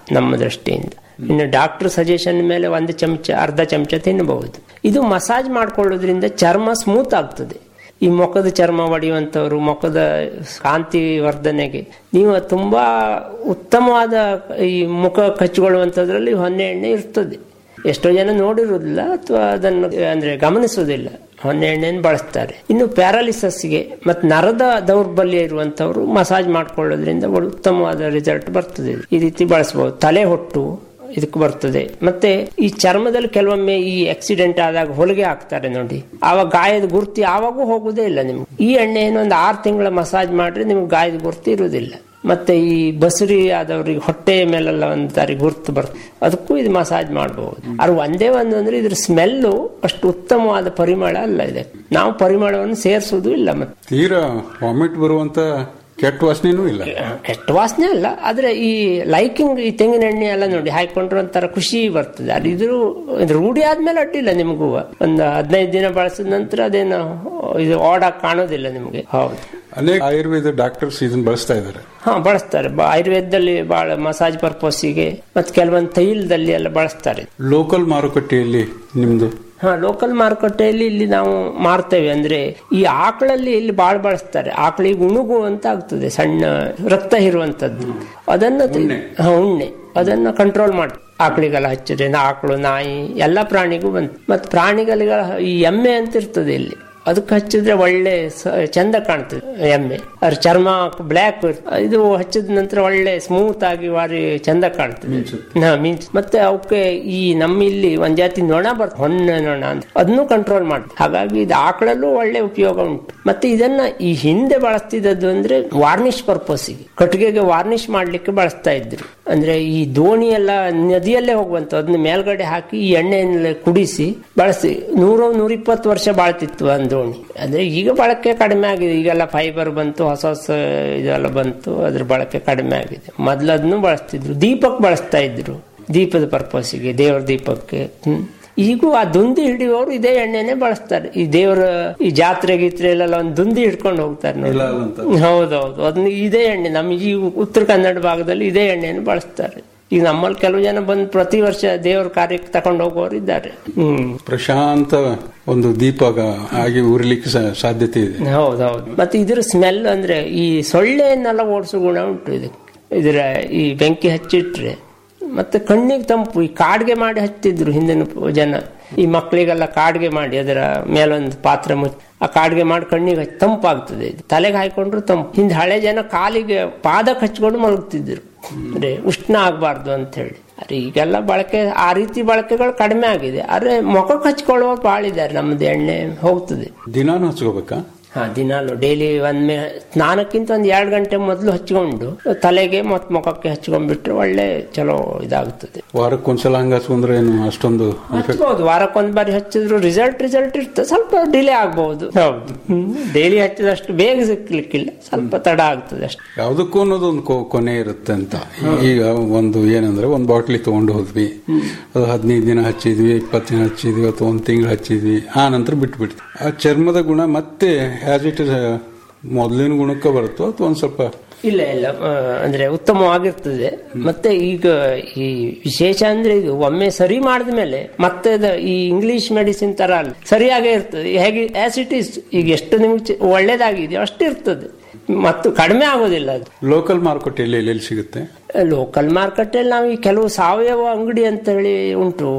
ನಮ್ಮ ದೃಷ್ಟಿಯಿಂದ ಇನ್ನು ಡಾಕ್ಟರ್ ಸಜೆಷನ್ ಮೇಲೆ ಒಂದು ಚಮಚ ಅರ್ಧ ಚಮಚ ತಿನ್ನಬಹುದು ಇದು ಮಸಾಜ್ ಮಾಡ್ಕೊಳ್ಳೋದ್ರಿಂದ ಚರ್ಮ ಸ್ಮೂತ್ ಆಗ್ತದೆ ಈ ಮುಖದ ಚರ್ಮ ಒಡೆಯುವಂಥವ್ರು ಮುಖದ ಕಾಂತಿ ವರ್ಧನೆಗೆ ನೀವು ತುಂಬಾ ಉತ್ತಮವಾದ ಈ ಮುಖ ಕಚ್ಚಿಕೊಳ್ಳುವಂಥದ್ರಲ್ಲಿ ಹೊನ್ನೆ ಎಣ್ಣೆ ಇರ್ತದೆ ಎಷ್ಟೋ ಜನ ನೋಡಿರುವುದಿಲ್ಲ ಅಥವಾ ಅದನ್ನು ಅಂದ್ರೆ ಗಮನಿಸುವುದಿಲ್ಲ ಹೊನ್ನೆ ಎಣ್ಣೆಯನ್ನು ಬಳಸ್ತಾರೆ ಇನ್ನು ಪ್ಯಾರಾಲಿಸಸ್ಗೆ ಮತ್ತು ನರದ ದೌರ್ಬಲ್ಯ ಇರುವಂತವರು ಮಸಾಜ್ ಮಾಡ್ಕೊಳ್ಳೋದ್ರಿಂದ ಒಂದು ಉತ್ತಮವಾದ ರಿಸಲ್ಟ್ ಬರ್ತದೆ ಈ ರೀತಿ ಬಳಸಬಹುದು ತಲೆ ಹೊಟ್ಟು ಇದಕ್ಕೆ ಬರ್ತದೆ ಮತ್ತೆ ಈ ಚರ್ಮದಲ್ಲಿ ಕೆಲವೊಮ್ಮೆ ಈ ಆಕ್ಸಿಡೆಂಟ್ ಆದಾಗ ಹೊಲಿಗೆ ಹಾಕ್ತಾರೆ ನೋಡಿ ಆವಾಗ ಗಾಯದ ಗುರ್ತಿ ಆವಾಗೂ ಹೋಗುದೇ ಇಲ್ಲ ನಿಮ್ಗೆ ಈ ಎಣ್ಣೆಯನ್ನು ಒಂದು ಆರು ತಿಂಗಳ ಮಸಾಜ್ ಮಾಡ್ರೆ ನಿಮ್ಗೆ ಗಾಯದ ಗುರ್ತಿ ಇರುವುದಿಲ್ಲ ಮತ್ತೆ ಈ ಬಸುರಿ ಆದವ್ರಿಗೆ ಹೊಟ್ಟೆಯ ಮೇಲೆಲ್ಲ ಒಂದು ತಾರಿ ಗುರ್ತು ಬರ್ತದೆ ಅದಕ್ಕೂ ಇದು ಮಸಾಜ್ ಮಾಡಬಹುದು ಅದು ಒಂದೇ ಒಂದು ಅಂದ್ರೆ ಇದ್ರ ಸ್ಮೆಲ್ಲು ಅಷ್ಟು ಉತ್ತಮವಾದ ಪರಿಮಳ ಅಲ್ಲ ಇದೆ ನಾವು ಪರಿಮಳವನ್ನು ಸೇರಿಸುವುದು ಇಲ್ಲ ಮತ್ತೆ ತೀರಾ ವಾಮಿಟ್ ಬರುವಂತ ಕೆಟ್ಟ ವಾಸನೆನೂ ಇಲ್ಲ ಕೆಟ್ಟ ವಾಸನೆ ಅಲ್ಲ ಆದ್ರೆ ಈ ಲೈಕಿಂಗ್ ಈ ತೆಂಗಿನ ಎಣ್ಣೆ ಎಲ್ಲ ನೋಡಿ ಹಾಕೊಂಡ್ರೆ ಒಂಥರ ಖುಷಿ ಬರ್ತದೆ ಅದು ಇದ್ರು ಇದು ರೂಢಿ ಆದ್ಮೇಲೆ ಅಡ್ಡಿಲ್ಲ ನಿಮಗೂ ಒಂದು ಹದಿನೈದು ದಿನ ಬಳಸಿದ ನಂತರ ಅದೇನು ಇದು ಆಡಾಗಿ ಕಾಣೋದಿಲ್ಲ ನಿಮಗೆ ಹೌದು ಅನೇಕ ಆಯುರ್ವೇದ ಡಾಕ್ಟರ್ಸ್ ಇದನ್ನ ಬಳಸ್ತಾ ಇದ್ದಾರೆ ಹಾ ಬಳಸ್ತಾರೆ ಬ- ಆಯುರ್ವೇದದಲ್ಲಿ ಬಹಳ ಮಸಾಜ್ ಪರ್ಪಸ್ಸಿಗೆ ಮತ್ತೆ ಕೆಲವೊಂದು ತೈಲದಲ್ಲಿ ಎಲ್ಲ ಬಳಸ್ತಾರೆ ಲೋಕಲ್ ಮಾರುಕಟ್ಟೆಯಲ್ಲಿ ನಿಮ್ದು ಹಾ ಲೋಕಲ್ ಮಾರುಕಟ್ಟೆಯಲ್ಲಿ ಇಲ್ಲಿ ನಾವು ಮಾರ್ತೇವೆ ಅಂದ್ರೆ ಈ ಆಕಳಲ್ಲಿ ಇಲ್ಲಿ ಬಾಳ ಬಳಸ್ತಾರೆ ಆಕಳಿಗೆ ಉಣುಗು ಅಂತ ಆಗ್ತದೆ ಸಣ್ಣ ರಕ್ತ ಇರುವಂತದ್ದು ಅದನ್ನ ತಿ- ಹಾ, ಉಣ್ಣೆ ಅದನ್ನ ಕಂಟ್ರೋಲ್ ಮಾಡಿ ಆಕಳಿಗೆಲ್ಲ ಹಚ್ಚಿದ್ರೆ ಆಕಳು ನಾಯಿ ಎಲ್ಲ ಪ್ರಾಣಿಗೂ ಬಂತು ಮತ್ತೆ ಪ್ರಾಣಿಗಳಿಗೆಲ್ಲ ಈ ಎಮ್ಮೆ ಅಂತ ಇರ್ತದೆ ಇಲ್ಲಿ ಅದಕ್ಕೆ ಹಚ್ಚಿದ್ರೆ ಒಳ್ಳೆ ಸ- ಚಂದ ಕಾಣ್ತದೆ ಎಮ್ಮೆ ಅದ್ರ ಚರ್ಮ ಬ್ಲ್ಯಾಕ್ ಇದು ಹಚ್ಚಿದ ನಂತರ ಒಳ್ಳೆ ಸ್ಮೂತ್ ಆಗಿ ಭಾರಿ ಚಂದ ಕಾಣ್ತದೆ ಹಾ, ಮಿಂಚ್ ಮತ್ತೆ ಅವಕ್ಕೆ ಈ ನಮ್ಮ ಇಲ್ಲಿ ಒಂದ್ ಜಾತಿ ನೊಣ ಬರ್ತದೆ ಹೊನ್ನ ನೊಣ ಅಂತ ಅದನ್ನು ಕಂಟ್ರೋಲ್ ಮಾಡ್ತದೆ ಹಾಗಾಗಿ ಇದು ಆಕಳಲ್ಲೂ ಒಳ್ಳೆ ಉಪಯೋಗ ಉಂಟು ಮತ್ತೆ ಇದನ್ನ ಈ ಹಿಂದೆ ಬಳಸ್ತಿದ್ದದ್ದು ಅಂದ್ರೆ ವಾರ್ನಿಶ್ ಪರ್ಪಸ್ಸಿಗೆ ಕಟ್ಟಿಗೆಗೆ ವಾರ್ನಿಶ್ ಮಾಡ್ಲಿಕ್ಕೆ ಬಳಸ್ತಾ ಇದ್ರು ಅಂದ್ರೆ ಈ ದೋಣಿ ಎಲ್ಲ ನದಿಯಲ್ಲೇ ಹೋಗುವಂತ ಅದನ್ನ ಮೇಲ್ಗಡೆ ಹಾಕಿ ಈ ಎಣ್ಣೆಯನ್ನೆಲ್ಲ ಕುಡಿಸಿ ಬಳಸಿ ನೂರು ನೂರಿಪ್ಪತ್ತು ವರ್ಷ ಬಾಳ್ತಿತ್ತು ಒಂದು ದೋಣಿ ಅಂದ್ರೆ ಈಗ ಬಳಕೆ ಕಡಿಮೆ ಆಗಿದೆ ಈಗೆಲ್ಲ ಫೈಬರ್ ಬಂತು ಹೊಸ ಹೊಸ ಇದೆಲ್ಲ ಬಂತು ಅದ್ರ ಬಳಕೆ ಕಡಿಮೆ ಆಗಿದೆ ಮೊದ್ಲು ಅದನ್ನು ಬಳಸ್ತಿದ್ರು ದೀಪಕ್ ಬಳಸ್ತಾ ಇದ್ರು ದೀಪದ ಪರ್ಪಸ್ಸಿಗೆ ದೇವರ ದೀಪಕ್ಕೆ ಹ್ಮ್ ಈಗೂ ಆ ದುಂದಿ ಹಿಡಿಯುವವರು ಇದೇ ಎಣ್ಣೆನೆ ಬಳಸ್ತಾರೆ ಈ ದೇವರ ಈ ಜಾತ್ರೆ ಗೀತ್ರೆ ಎಲ್ಲ ಒಂದು ದುಂದಿ ಹಿಡ್ಕೊಂಡು ಹೋಗ್ತಾರೆ ನೋಡಿ ಹೌದೌದು ಅದನ್ನ ಇದೇ ಎಣ್ಣೆ ನಮ್ಮ ಈ ಉತ್ತರ ಕನ್ನಡ ಭಾಗದಲ್ಲಿ ಇದೇ ಎಣ್ಣೆಯನ್ನು ಬಳಸ್ತಾರೆ ಈಗ ನಮ್ಮಲ್ಲಿ ಕೆಲವು ಜನ ಬಂದು ಪ್ರತಿ ವರ್ಷ ದೇವರ ಕಾರ್ಯಕ್ಕೆ ತಕೊಂಡು ಹೋಗೋರು ಇದ್ದಾರೆ ಹ್ಮ್ ಪ್ರಶಾಂತ ಒಂದು ದೀಪ ಆಗಿ ಉರಿಲಿಕ್ಕೆ ಸಾ- ಸಾಧ್ಯತೆ ಇದೆ ಹೌದೌದು ಮತ್ತೆ ಇದ್ರ ಸ್ಮೆಲ್ ಅಂದ್ರೆ ಈ ಸೊಳ್ಳೆಯನ್ನೆಲ್ಲ ಓಡಿಸೋ ಗುಣ ಉಂಟು ಇದಕ್ಕೆ ಇದರ ಈ ಬೆಂಕಿ ಹಚ್ಚಿಟ್ರೆ ಮತ್ತೆ ಕಣ್ಣಿಗೆ ತಂಪು ಈ ಕಾಡ್ಗೆ ಮಾಡಿ ಹಚ್ತಿದ್ರು ಹಿಂದಿನ ಪ- ಜನ ಈ ಮಕ್ಕಳಿಗೆಲ್ಲ ಕಾಡ್ಗೆ ಮಾಡಿ ಅದರ ಮೇಲೊಂದು ಪಾತ್ರೆ ಮುಚ್ಚಿ ಆ ಕಾಡ್ಗೆ ಮಾಡಿ ಕಣ್ಣಿಗೆ ಹಚ್ಚಿ ತಂಪಾಗ್ತದೆ ಇದು ತಲೆಗೆ ಹಾಕೊಂಡ್ರು ತಂಪು ಹಿಂದೆ ಹಳೆ ಜನ ಕಾಲಿಗೆ ಪಾದಕ್ಕೆ ಹಚ್ಕೊಂಡು ಮಲಗ್ತಿದ್ರು ಅಂದ್ರೆ ಉಷ್ಣ ಆಗಬಾರ್ದು ಅಂತ ಹೇಳಿ ಅರೆ ಈಗೆಲ್ಲ ಬಳಕೆ ಆ ರೀತಿ ಬಳಕೆಗಳು ಕಡಿಮೆ ಆಗಿದೆ ಆದ್ರೆ ಮುಖಕ್ಕೆ ಹಚ್ಕೊಳ್ಳುವವರು ಭಾಳ ಇದ್ದಾರೆ ನಮ್ಮದು ಎಣ್ಣೆ ಹೋಗ್ತದೆ ದಿನಾನು ಹಚ್ಕೋಬೇಕಾ ಹಾ ದಿನಾಲು ಡೈಲಿ ಒಮ್ಮೆ ಸ್ನಾನಕ್ಕಿಂತ ಒಂದ್ ಎರಡು ಗಂಟೆ ಮೊದಲು ಹಚ್ಕೊಂಡು ತಲೆಗೆ ಮತ್ ಮುಖಕ್ಕೆ ಹಚ್ಕೊಂಡ್ಬಿಟ್ರೆ ಒಳ್ಳೆ ಚಲೋ ಇದಾಗುತ್ತದೆ ವಾರಕ್ಕೊಂದ್ಸಲ ಹಂಗ ಹಚ್ಕೊಂಡ್ರೆ ಏನು ಅಷ್ಟೊಂದು ಹಚ್ಬೋದು ವಾರಕ್ಕೊಂದ್ ಬಾರಿ ಹಚ್ಚಿದ್ರು ರಿಸಲ್ಟ್ ರಿಸಲ್ಟ್ ಇರ್ತದೆ ಸ್ವಲ್ಪ ಡಿಲೇ ಆಗ್ಬಹುದು ಹೌದು ಡೈಲಿ ಹಚ್ಚಿದಷ್ಟು ಬೇಗ ಸಿಕ್ಲಿಕ್ಕಿಲ್ಲ ಸ್ವಲ್ಪ ತಡ ಆಗ್ತದೆ ಅಷ್ಟೇ ಯಾವುದಕ್ಕೂ ಅನ್ನೋದೊಂದು ಕೊ- ಕೊನೆ ಇರುತ್ತೆ ಅಂತ ಈಗ ಒಂದು ಏನಂದ್ರೆ ಒಂದು ಬಾಟ್ಲಿ ತಗೊಂಡು ಹೋದ್ವಿ ಅದು ಹದಿನೈದು ದಿನ ಹಚ್ಚಿದ್ವಿ ಇಪ್ಪತ್ತು ದಿನ ಹಚ್ಚಿದ್ವಿ ಅಥವಾ ಒಂದು ತಿಂಗಳು ಹಚ್ಚಿದ್ವಿ ಆ ನಂತರ ಬಿಟ್ಬಿಡ್ತೀವಿ ಆ ಚರ್ಮದ ಗುಣ ಮತ್ತೆ ಆಸ್ ಇಟ್ ಇಸ್ ಮೊದಲಿನ ಗುಣಕ್ಕೆ ಬರುತ್ತೋ ಅಥವಾ ಒಂದು ಸ್ವಲ್ಪ ಇಲ್ಲ ಇಲ್ಲ ಆ, ಅಂದ್ರೆ ಉತ್ತಮವಾಗಿರ್ತದೆ ಮತ್ತೆ ಈಗ ಈ ವಿಶೇಷ ಅಂದ್ರೆ ಇದು ಒಮ್ಮೆ ಸರಿ ಮಾಡಿದ ಮೇಲೆ ಮತ್ತೆ ಅದು ಈ ಇಂಗ್ಲಿಷ್ ಮೆಡಿಸಿನ್ ತರ ಅಲ್ಲ ಸರಿಯಾಗೇ ಇರ್ತದೆ ಹೇಗೆ ಆಸ್ ಇಟ್ ಈಸ್ ಈಗ ಎಷ್ಟು ನಿಮ್ಗೆ ಚೆ- ಒಳ್ಳೇದಾಗಿದೆಯೋ ಅಷ್ಟು ಇರ್ತದೆ ಮತ್ತು ಕಡಿಮೆ ಆಗೋದಿಲ್ಲ ಅದು ಲೋಕಲ್ ಮಾರುಕಟ್ಟೆಯಲ್ಲಿ ಎಲ್ಲೆಲ್ಲಿ ಸಿಗುತ್ತೆ ಲೋಕಲ್ ಮಾರ್ಕೆಟಲ್ಲಿ ನಾವು ಈ ಕೆಲವು ಸಾವಯವ ಅಂಗಡಿ ಅಂತ ಹೇಳಿ ಉಂಟು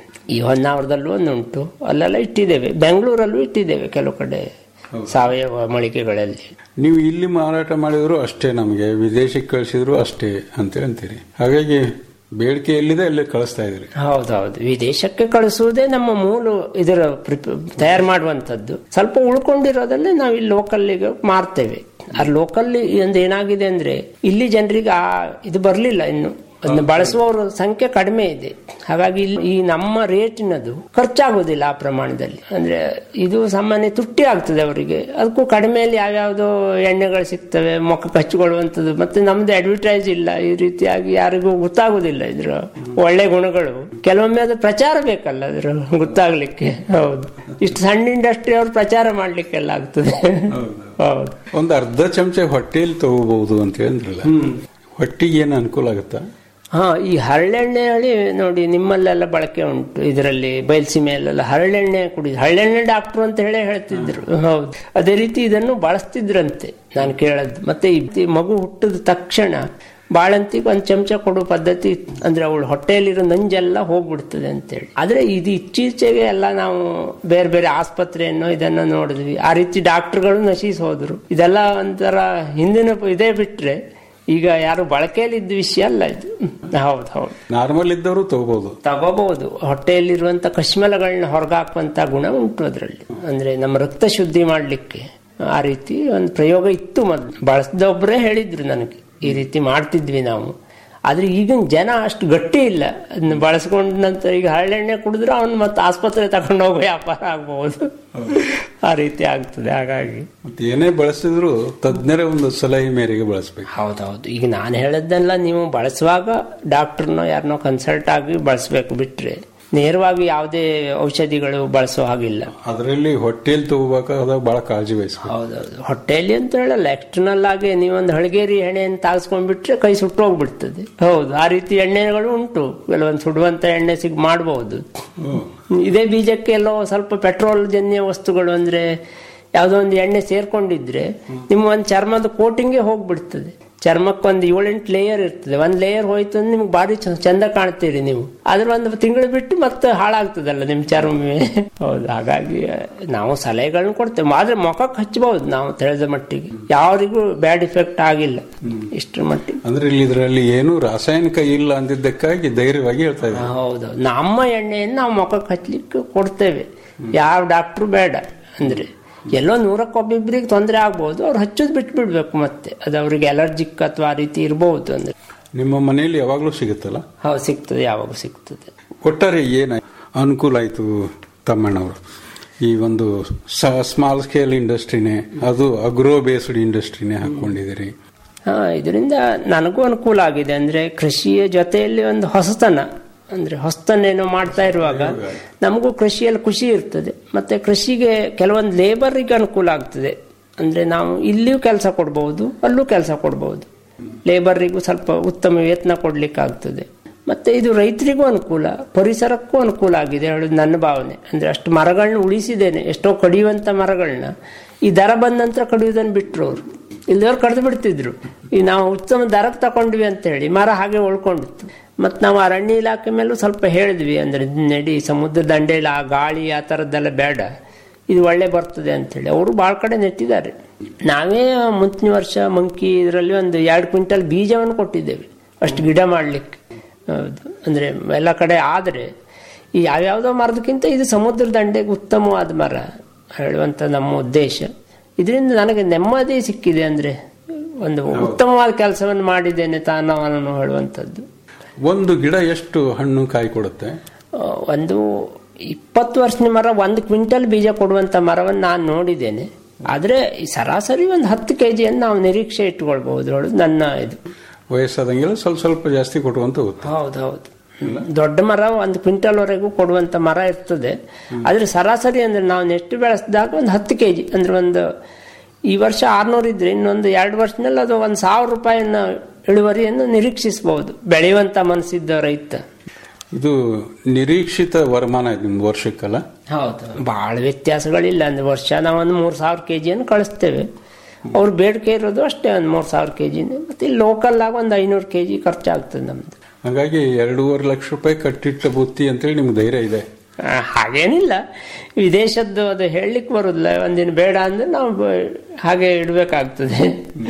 ಈ ಹೊನ್ನಾವರದಲ್ಲೂ ಒಂದು ಉಂಟು ಅಲ್ಲೆಲ್ಲ ಇಟ್ಟಿದ್ದೇವೆ ಬೆಂಗಳೂರಲ್ಲೂ ಇಟ್ಟಿದ್ದೇವೆ ಕೆಲವು ಕಡೆ ಸಾವಯವ ಮಳಿಗೆಗಳಲ್ಲಿ ನೀವು ಇಲ್ಲಿ ಮಾರಾಟ ಮಾಡಿದ್ರು ಅಷ್ಟೇ ನಮಗೆ ವಿದೇಶಕ್ಕೆ ಕಳಿಸಿದ್ರು ಅಷ್ಟೇ ಅಂತ ಅಂತೀರಿ ಹಾಗಾಗಿ ಬೇಡಿಕೆ ಎಲ್ಲಿದೆ ಅಲ್ಲೇ ಕಳಿಸ್ತಾ ಇದ್ರಿ ಹೌದೌದು ವಿದೇಶಕ್ಕೆ ಕಳಿಸುವುದೇ ನಮ್ಮ ಮೂಲ ಇದರ ತಯಾರು ಮಾಡುವಂತದ್ದು ಸ್ವಲ್ಪ ಉಳ್ಕೊಂಡಿರೋದನ್ನೇ ನಾವು ಇಲ್ಲಿ ಲೋಕಲ್ಲಿಗೆ ಮಾರ್ತೇವೆ ಆ ಲೋಕಲ್ ಒಂದು ಏನಾಗಿದೆ ಅಂದ್ರೆ ಇಲ್ಲಿ ಜನರಿಗೆ ಆ ಇದು ಬರಲಿಲ್ಲ ಇನ್ನು ಅದನ್ನ ಬಳಸುವವರ ಸಂಖ್ಯೆ ಕಡಿಮೆ ಇದೆ ಹಾಗಾಗಿ ಇಲ್ಲಿ ಈ ನಮ್ಮ ರೇಟಿನದು ಖರ್ಚಾಗೋದಿಲ್ಲ ಆ ಪ್ರಮಾಣದಲ್ಲಿ ಅಂದ್ರೆ ಇದು ಸಾಮಾನ್ಯ ತುಟ್ಟಿ ಆಗ್ತದೆ ಅವರಿಗೆ ಅದಕ್ಕೂ ಕಡಿಮೆಯಲ್ಲಿ ಯಾವ್ಯಾವುದೋ ಎಣ್ಣೆಗಳು ಸಿಗ್ತವೆ ಮುಖಕ್ಕೆ ಹಚ್ಚಿಕೊಳ್ಳುವಂಥದ್ದು ಮತ್ತೆ ನಮ್ದು ಅಡ್ವರ್ಟೈಸ್ ಇಲ್ಲ ಈ ರೀತಿಯಾಗಿ ಯಾರಿಗೂ ಗೊತ್ತಾಗೋದಿಲ್ಲ ಇದ್ರ ಒಳ್ಳೆ ಗುಣಗಳು ಕೆಲವೊಮ್ಮೆ ಅದು ಪ್ರಚಾರ ಬೇಕಲ್ಲ ಅದ್ರ ಗೊತ್ತಾಗ್ಲಿಕ್ಕೆ ಹೌದು ಇಷ್ಟು ಸಣ್ಣ ಇಂಡಸ್ಟ್ರಿ ಅವ್ರು ಪ್ರಚಾರ ಮಾಡ್ಲಿಕ್ಕೆಲ್ಲ ಆಗ್ತದೆ ಹೌದು ಒಂದು ಅರ್ಧ ಚಮಚ ಹೊಟ್ಟೆಯಲ್ಲಿ ತಗೋಬಹುದು ಅಂತ ಹೇಳಿದ್ರಲ್ಲ ಹೊಟ್ಟಿಗೆ ಏನು ಅನುಕೂಲ ಆಗುತ್ತಾ ಹಾ ಈ ಹರಳೆಣ್ಣೆ ಹೇಳಿ ನೋಡಿ ನಿಮ್ಮಲ್ಲೆಲ್ಲ ಬಳಕೆ ಉಂಟು ಇದರಲ್ಲಿ ಬಯಲ್ಸೀಮೆಯಲ್ಲೆಲ್ಲ ಹರಳೆಣ್ಣೆ ಕುಡಿ ಹರಳೆಣ್ಣೆ ಡಾಕ್ಟ್ರು ಅಂತ ಹೇಳಿ ಹೇಳ್ತಿದ್ರು ಹೌದು ಅದೇ ರೀತಿ ಇದನ್ನು ಬಳಸ್ತಿದ್ರಂತೆ ನಾನು ಕೇಳದ್ದು ಮತ್ತೆ ಈ ಮಗು ಹುಟ್ಟಿದ ತಕ್ಷಣ ಬಾಳಂತಿಗೆ ಒಂದು ಚಮಚ ಕೊಡೋ ಪದ್ಧತಿ ಇತ್ತು. ಅಂದ್ರೆ ಅವಳು ಹೊಟ್ಟೆಯಲ್ಲಿರೋ ನಂಜೆಲ್ಲ ಹೋಗ್ಬಿಡ್ತದೆ ಅಂತೇಳಿ ಆದ್ರೆ ಇದು ಇತ್ತೀಚೆಗೆ ಎಲ್ಲ ನಾವು ಬೇರೆ ಬೇರೆ ಆಸ್ಪತ್ರೆಯನ್ನು ಇದನ್ನ ನೋಡಿದ್ವಿ ಆ ರೀತಿ ಡಾಕ್ಟರ್ಗಳು ನಶಿಸಿ ಹೋದ್ರು ಇದೆಲ್ಲ ಒಂಥರ ಹಿಂದಿನ ಪ- ಇದೇ ಬಿಟ್ರೆ ಈಗ ಯಾರು ಬಳಕೆಯಲ್ಲಿ ಇದ್ದ ವಿಷಯ ಅಲ್ಲ ಇದು ಹೌದು ಹೌದು ನಾರ್ಮಲ್ ಇದ್ದವರು ತಗೋಬಹುದು ತಗೋಬಹುದು ಹೊಟ್ಟೆಯಲ್ಲಿರುವಂತ ಕಶ್ಮಲಗಳನ್ನ ಹೊರಗಾಕುವಂತ ಗುಣ ಉಂಟು ಅದರಲ್ಲಿ ಅಂದ್ರೆ ನಮ್ಮ ರಕ್ತ ಶುದ್ಧಿ ಮಾಡ್ಲಿಕ್ಕೆ ಆ ರೀತಿ ಒಂದು ಪ್ರಯೋಗ ಇತ್ತು ಮೊದಲು ಬಳಸಿದೊಬ್ಬರೇ ಹೇಳಿದ್ರು ನನಗೆ ಈ ರೀತಿ ಮಾಡ್ತಿದ್ವಿ ನಾವು ಆದ್ರೆ ಈಗಿನ ಜನ ಅಷ್ಟು ಗಟ್ಟಿ ಇಲ್ಲ ಅದನ್ನ ಬಳಸ್ಕೊಂಡ ನಂತರ ಈಗ ಹರಳೆಣ್ಣೆ ಕುಡಿದ್ರೆ ಅವನು ಮತ್ತೆ ಆಸ್ಪತ್ರೆ ತಗೊಂಡು ಹೋಗೋ ವ್ಯಾಪಾರ ಆಗ್ಬಹುದು ಆ ರೀತಿ ಆಗ್ತದೆ ಹಾಗಾಗಿ ಮತ್ತೆ ಏನೇ ಬಳಸಿದ್ರು ತಜ್ಞರ ಒಂದು ಸಲಹೆ ಮೇರೆಗೆ ಬಳಸಬೇಕು ಹೌದೌದು ಈಗ ನಾನು ಹೇಳದ್ದೆಲ್ಲ ನೀವು ಬಳಸುವಾಗ ಡಾಕ್ಟರ್ನೋ ಯಾರನ್ನೋ ಕನ್ಸಲ್ಟ್ ಆಗಿ ಬಳಸಬೇಕು ಬಿಟ್ರೆ ನೇರವಾಗಿ ಯಾವುದೇ ಔಷಧಿಗಳು ಬಳಸೋ ಹಾಗಿಲ್ಲ ಅದರಲ್ಲಿ ಹೊಟ್ಟೆಯಲ್ಲಿ ತಗೋಬೇಕಾದ ಬಹಳ ಕಾಳಜಿ ವಹಿಸ್ಬೇಕು ಹೌದೌದು ಹೊಟ್ಟೆಯಲ್ಲಿ ಅಂತ ಹೇಳಲ್ಲ ಎಕ್ಸ್ಟರ್ನಲ್ ಆಗಿ ನೀವೊಂದು ಹಳಗೇರಿ ಎಣ್ಣೆಯನ್ನು ತಾಗಿಸ್ಕೊಂಡ್ಬಿಟ್ರೆ ಕೈ ಸುಟ್ಟೋಗ್ಬಿಡ್ತದೆ ಹೌದು ಆ ರೀತಿ ಎಣ್ಣೆಗಳು ಉಂಟು ಕೆಲವೊಂದು ಸುಡುವಂತ ಎಣ್ಣೆ ಸಿಗ್ ಮಾಡಬಹುದು ಇದೇ ಬೀಜಕ್ಕೆ ಎಲ್ಲೋ ಸ್ವಲ್ಪ ಪೆಟ್ರೋಲ್ ಜನ್ಯ ವಸ್ತುಗಳು ಅಂದ್ರೆ ಯಾವುದೋ ಒಂದು ಎಣ್ಣೆ ಸೇರ್ಕೊಂಡಿದ್ರೆ ನಿಮ್ಮ ಒಂದು ಚರ್ಮದ ಕೋಟಿಂಗೇ ಹೋಗ್ಬಿಡ್ತದೆ ಚರ್ಮಕ್ಕೊಂದು ಏಳೆಂಟು ಲೇಯರ್ ಇರ್ತದೆ ಒಂದ್ ಲೇಯರ್ ಹೋಯ್ತು ಅಂದ್ರೆ ನಿಮ್ಗೆ ಭಾರಿ ಚ- ಚಂದ ಕಾಣ್ತೀರಿ ನೀವು ಅದ್ರ ಒಂದು ತಿಂಗಳು ಬಿಟ್ಟು ಮತ್ತೆ ಹಾಳಾಗ್ತದಲ್ಲ ನಿಮ್ ಚರ್ಮವೇ ಹೌದು ಹಾಗಾಗಿ ನಾವು ಸಲಹೆಗಳನ್ನ ಕೊಡ್ತೇವೆ ಆದ್ರೆ ಮುಖಕ್ಕೆ ಹಚ್ಚಬಹುದು ನಾವು ತಿಳಿದ ಮಟ್ಟಿಗೆ ಯಾರಿಗೂ ಬ್ಯಾಡ್ ಇಫೆಕ್ಟ್ ಆಗಿಲ್ಲ ಇಷ್ಟರ ಮಟ್ಟಿಗೆ ಅಂದ್ರೆ ಇಲ್ಲಿ ಇದರಲ್ಲಿ ಏನು ರಾಸಾಯನಿಕ ಇಲ್ಲ ಅಂದಿದ್ದಕ್ಕಾಗಿ ಧೈರ್ಯವಾಗಿ ಹೇಳ್ತಾ ಇದ್ದಾರೆ ಹೌದು ನಮ್ಮ ಎಣ್ಣೆಯನ್ನು ನಾವು ಮುಖಕ್ಕೆ ಹಚ್ಲಿಕ್ಕೆ ಕೊಡ್ತೇವೆ ಯಾವ ಡಾಕ್ಟ್ರು ಬೇಡ ಅಂದ್ರೆ ಎಲ್ಲೋ ನೂರಕ್ಕೊಬ್ಬಿಬ್ರಿಗೆ ತೊಂದರೆ ಆಗ್ಬಹುದು ಅವ್ರು ಹಚ್ಚೋದು ಬಿಟ್ಟು ಬಿಡ್ಬೇಕು ಮತ್ತೆ ಅದು ಅವ್ರಿಗೆ ಅಲರ್ಜಿಕ್ ಅಥವಾ ಆ ರೀತಿ ಇರಬಹುದು ಅಂದ್ರೆ ನಿಮ್ಮ ಮನೆಯಲ್ಲಿ ಯಾವಾಗಲೂ ಸಿಗುತ್ತಲ್ಲ ಹೌದು ಸಿಗ್ತದೆ ಯಾವಾಗ ಸಿಗ್ತದೆ ಒಟ್ಟಾರೆ ಏನ ಅನುಕೂಲ ಆಯ್ತು ತಮ್ಮಣ್ಣವರು ಈ ಒಂದು ಸ್ಮಾಲ್ ಸ್ಕೇಲ್ ಇಂಡಸ್ಟ್ರಿನೇ ಅದು ಅಗ್ರೋ ಬೇಸ್ಡ್ ಇಂಡಸ್ಟ್ರಿನೇ ಹಾಕೊಂಡಿದ್ದೀರಿ ಹಾ ಇದರಿಂದ ನನಗೂ ಅನುಕೂಲ ಆಗಿದೆ ಅಂದ್ರೆ ಕೃಷಿಯ ಜೊತೆಯಲ್ಲಿ ಒಂದು ಹೊಸತನ ಅಂದ್ರೆ ಹೊಸತನೇನೋ ಮಾಡ್ತಾ ಇರುವಾಗ ನಮಗೂ ಕೃಷಿಯಲ್ಲಿ ಖುಷಿ ಇರ್ತದೆ ಮತ್ತೆ ಕೃಷಿಗೆ ಕೆಲವೊಂದು ಲೇಬರಿಗೆ ಅನುಕೂಲ ಆಗ್ತದೆ ಅಂದ್ರೆ ನಾವು ಇಲ್ಲಿಯೂ ಕೆಲಸ ಕೊಡ್ಬಹುದು ಅಲ್ಲೂ ಕೆಲಸ ಕೊಡ್ಬಹುದು ಲೇಬರಿಗೂ ಸ್ವಲ್ಪ ಉತ್ತಮ ವೇತನ ಕೊಡ್ಲಿಕ್ಕೆ ಆಗ್ತದೆ ಮತ್ತೆ ಇದು ರೈತರಿಗೂ ಅನುಕೂಲ ಪರಿಸರಕ್ಕೂ ಅನುಕೂಲ ಆಗಿದೆ ಹೇಳೋದು ನನ್ನ ಭಾವನೆ ಅಂದ್ರೆ ಅಷ್ಟು ಮರಗಳನ್ನ ಉಳಿಸಿದ್ದೇನೆ ಎಷ್ಟೋ ಕಡಿಯುವಂತ ಮರಗಳನ್ನ ಈ ದರ ಬಂದ ನಂತರ ಕಡಿಯುವುದನ್ನು ಬಿಟ್ರು ಅವರು ಇಲ್ದವ್ರು ಕಡ್ದು ಬಿಡ್ತಿದ್ರು ಈ ನಾವು ಉತ್ತಮ ದರಕ್ಕೆ ತಗೊಂಡ್ವಿ ಅಂತ ಹೇಳಿ ಮರ ಹಾಗೆ ಉಳ್ಕೊಂಡಿತ್ತು ಮತ್ತು ನಾವು ಅರಣ್ಯ ಇಲಾಖೆ ಮೇಲೂ ಸ್ವಲ್ಪ ಹೇಳಿದ್ವಿ ಅಂದ್ರೆ ನಡಿ ಸಮುದ್ರ ದಂಡೆಯಲ್ಲಿ ಆ ಗಾಳಿ ಆ ಥರದ್ದೆಲ್ಲ ಬೇಡ ಇದು ಒಳ್ಳೆ ಬರ್ತದೆ ಅಂತೇಳಿ ಅವರು ಭಾಳ ಕಡೆ ನೆಟ್ಟಿದ್ದಾರೆ ನಾವೇ ಮುಂಚಿನ ವರ್ಷ ಮಂಕಿ ಇದರಲ್ಲಿ ಒಂದು ಎರಡು ಕ್ವಿಂಟಲ್ ಬೀಜವನ್ನು ಕೊಟ್ಟಿದ್ದೇವೆ ಅಷ್ಟು ಗಿಡ ಮಾಡಲಿಕ್ಕೆ ಹೌದು ಅಂದ್ರೆ ಎಲ್ಲ ಕಡೆ ಆದರೆ ಈ ಯಾವ್ಯಾವುದೋ ಮರದಕ್ಕಿಂತ ಇದು ಸಮುದ್ರ ದಂಡೆಗೆ ಉತ್ತಮವಾದ ಮರ ಹೇಳುವಂತ ನಮ್ಮ ಉದ್ದೇಶ ಇದರಿಂದ ನನಗೆ ನೆಮ್ಮದಿ ಸಿಕ್ಕಿದೆ ಅಂದ್ರೆ ಒಂದು ಉತ್ತಮವಾದ ಕೆಲಸವನ್ನು ಮಾಡಿದ್ದೇನೆ ತಾನವನನ್ನು ಹೇಳುವಂಥದ್ದು ಒಂದು ಗಿಡ ಎಷ್ಟು ಹಣ್ಣು ಕಾಯಿ ಕೊಡುತ್ತೆ ಆ, ಒಂದು ಇಪ್ಪತ್ತು ವರ್ಷದ ಮರ ಒಂದು ಕ್ವಿಂಟಲ್ ಬೀಜ ಕೊಡುವಂತ ಮರವನ್ನು ನಾನು ನೋಡಿದ್ದೇನೆ ಆದ್ರೆ ಈ ಸರಾಸರಿ ಒಂದು ಹತ್ತು ಕೆ ಜಿಯನ್ನು ನಾವು ನಿರೀಕ್ಷೆ ಇಟ್ಕೊಳ್ಬಹುದು ಹೇಳೋದು ನನ್ನ ಇದು ವಯಸ್ಸಾದಂಗೆಲ್ಲ ಸ್ವಲ್ಪ ಸ್ವಲ್ಪ ಜಾಸ್ತಿ ಕೊಡುವಂತ ಹೋಗುತ್ತೆ ಹೌದು ಹೌದು ದೊಡ್ಡ ಮರ ಒಂದು ಕ್ವಿಂಟಲ್ ವರೆಗೂ ಕೊಡುವಂತ ಮರ ಇರ್ತದೆ ಆದ್ರೆ ಸರಾಸರಿ ಅಂದ್ರೆ ನಾವು ನೆಟ್ಟು ಬೆಳೆಸಿದಾಗ ಒಂದು ಹತ್ತು ಕೆ ಜಿ ಅಂದ್ರೆ ಒಂದು ಈ ವರ್ಷ ಆರ್ನೂರು ಇದ್ರೆ ಇನ್ನೊಂದು ಎರಡು ವರ್ಷದಲ್ಲಿ ಅದು ಒಂದು ಸಾವಿರ ರೂಪಾಯಿನ ಇಳುವರಿಯನ್ನು ನಿರೀಕ್ಷಿಸಬಹುದು ಬೆಳೆಯುವಂತ ಮನಸ್ಸಿದ್ದ ರೈತ ಇದು ನಿರೀಕ್ಷಿತ ವರಮಾನ ಇದೆ ನಿಮ್ದು ವರ್ಷಕ್ಕಲ್ಲ ಹೌದು ಬಹಳ ವ್ಯತ್ಯಾಸಗಳಿಲ್ಲ ಅಂದ್ರೆ ವರ್ಷ ನಾವು ಒಂದು ಮೂರು ಸಾವಿರ ಕೆ ಜಿಯನ್ನು ಕಳಿಸ್ತೇವೆ ಅವ್ರ ಬೇಡಿಕೆ ಇರೋದು ಅಷ್ಟೇ ಒಂದು ಮೂರು ಸಾವಿರ ಕೆ ಜಿನೇ ಮತ್ತೆ ಇಲ್ಲಿ ಲೋಕಲ್ ಆಗಿ ಒಂದು ಐನೂರು ಕೆ ಜಿ ಖರ್ಚಾಗ್ತದೆ ನಮ್ದು ಹಾಗಾಗಿ ಎರಡೂವರೆ ಲಕ್ಷ ರೂಪಾಯಿ ಕಟ್ಟಿಟ್ಟ ಬುತ್ತಿ ಅಂತೇಳಿ ನಿಮ್ಗೆ ಧೈರ್ಯ ಇದೆ ಆ, ಹಾಗೇನಿಲ್ಲ ವಿದೇಶದ್ದು ಅದು ಹೇಳಲಿಕ್ಕೆ ಬರುದಿಲ್ಲ ಒಂದಿನ ಬೇಡ ಅಂದ್ರೆ ನಾವು ಬ- ಹಾಗೆ ಇಡಬೇಕಾಗ್ತದೆ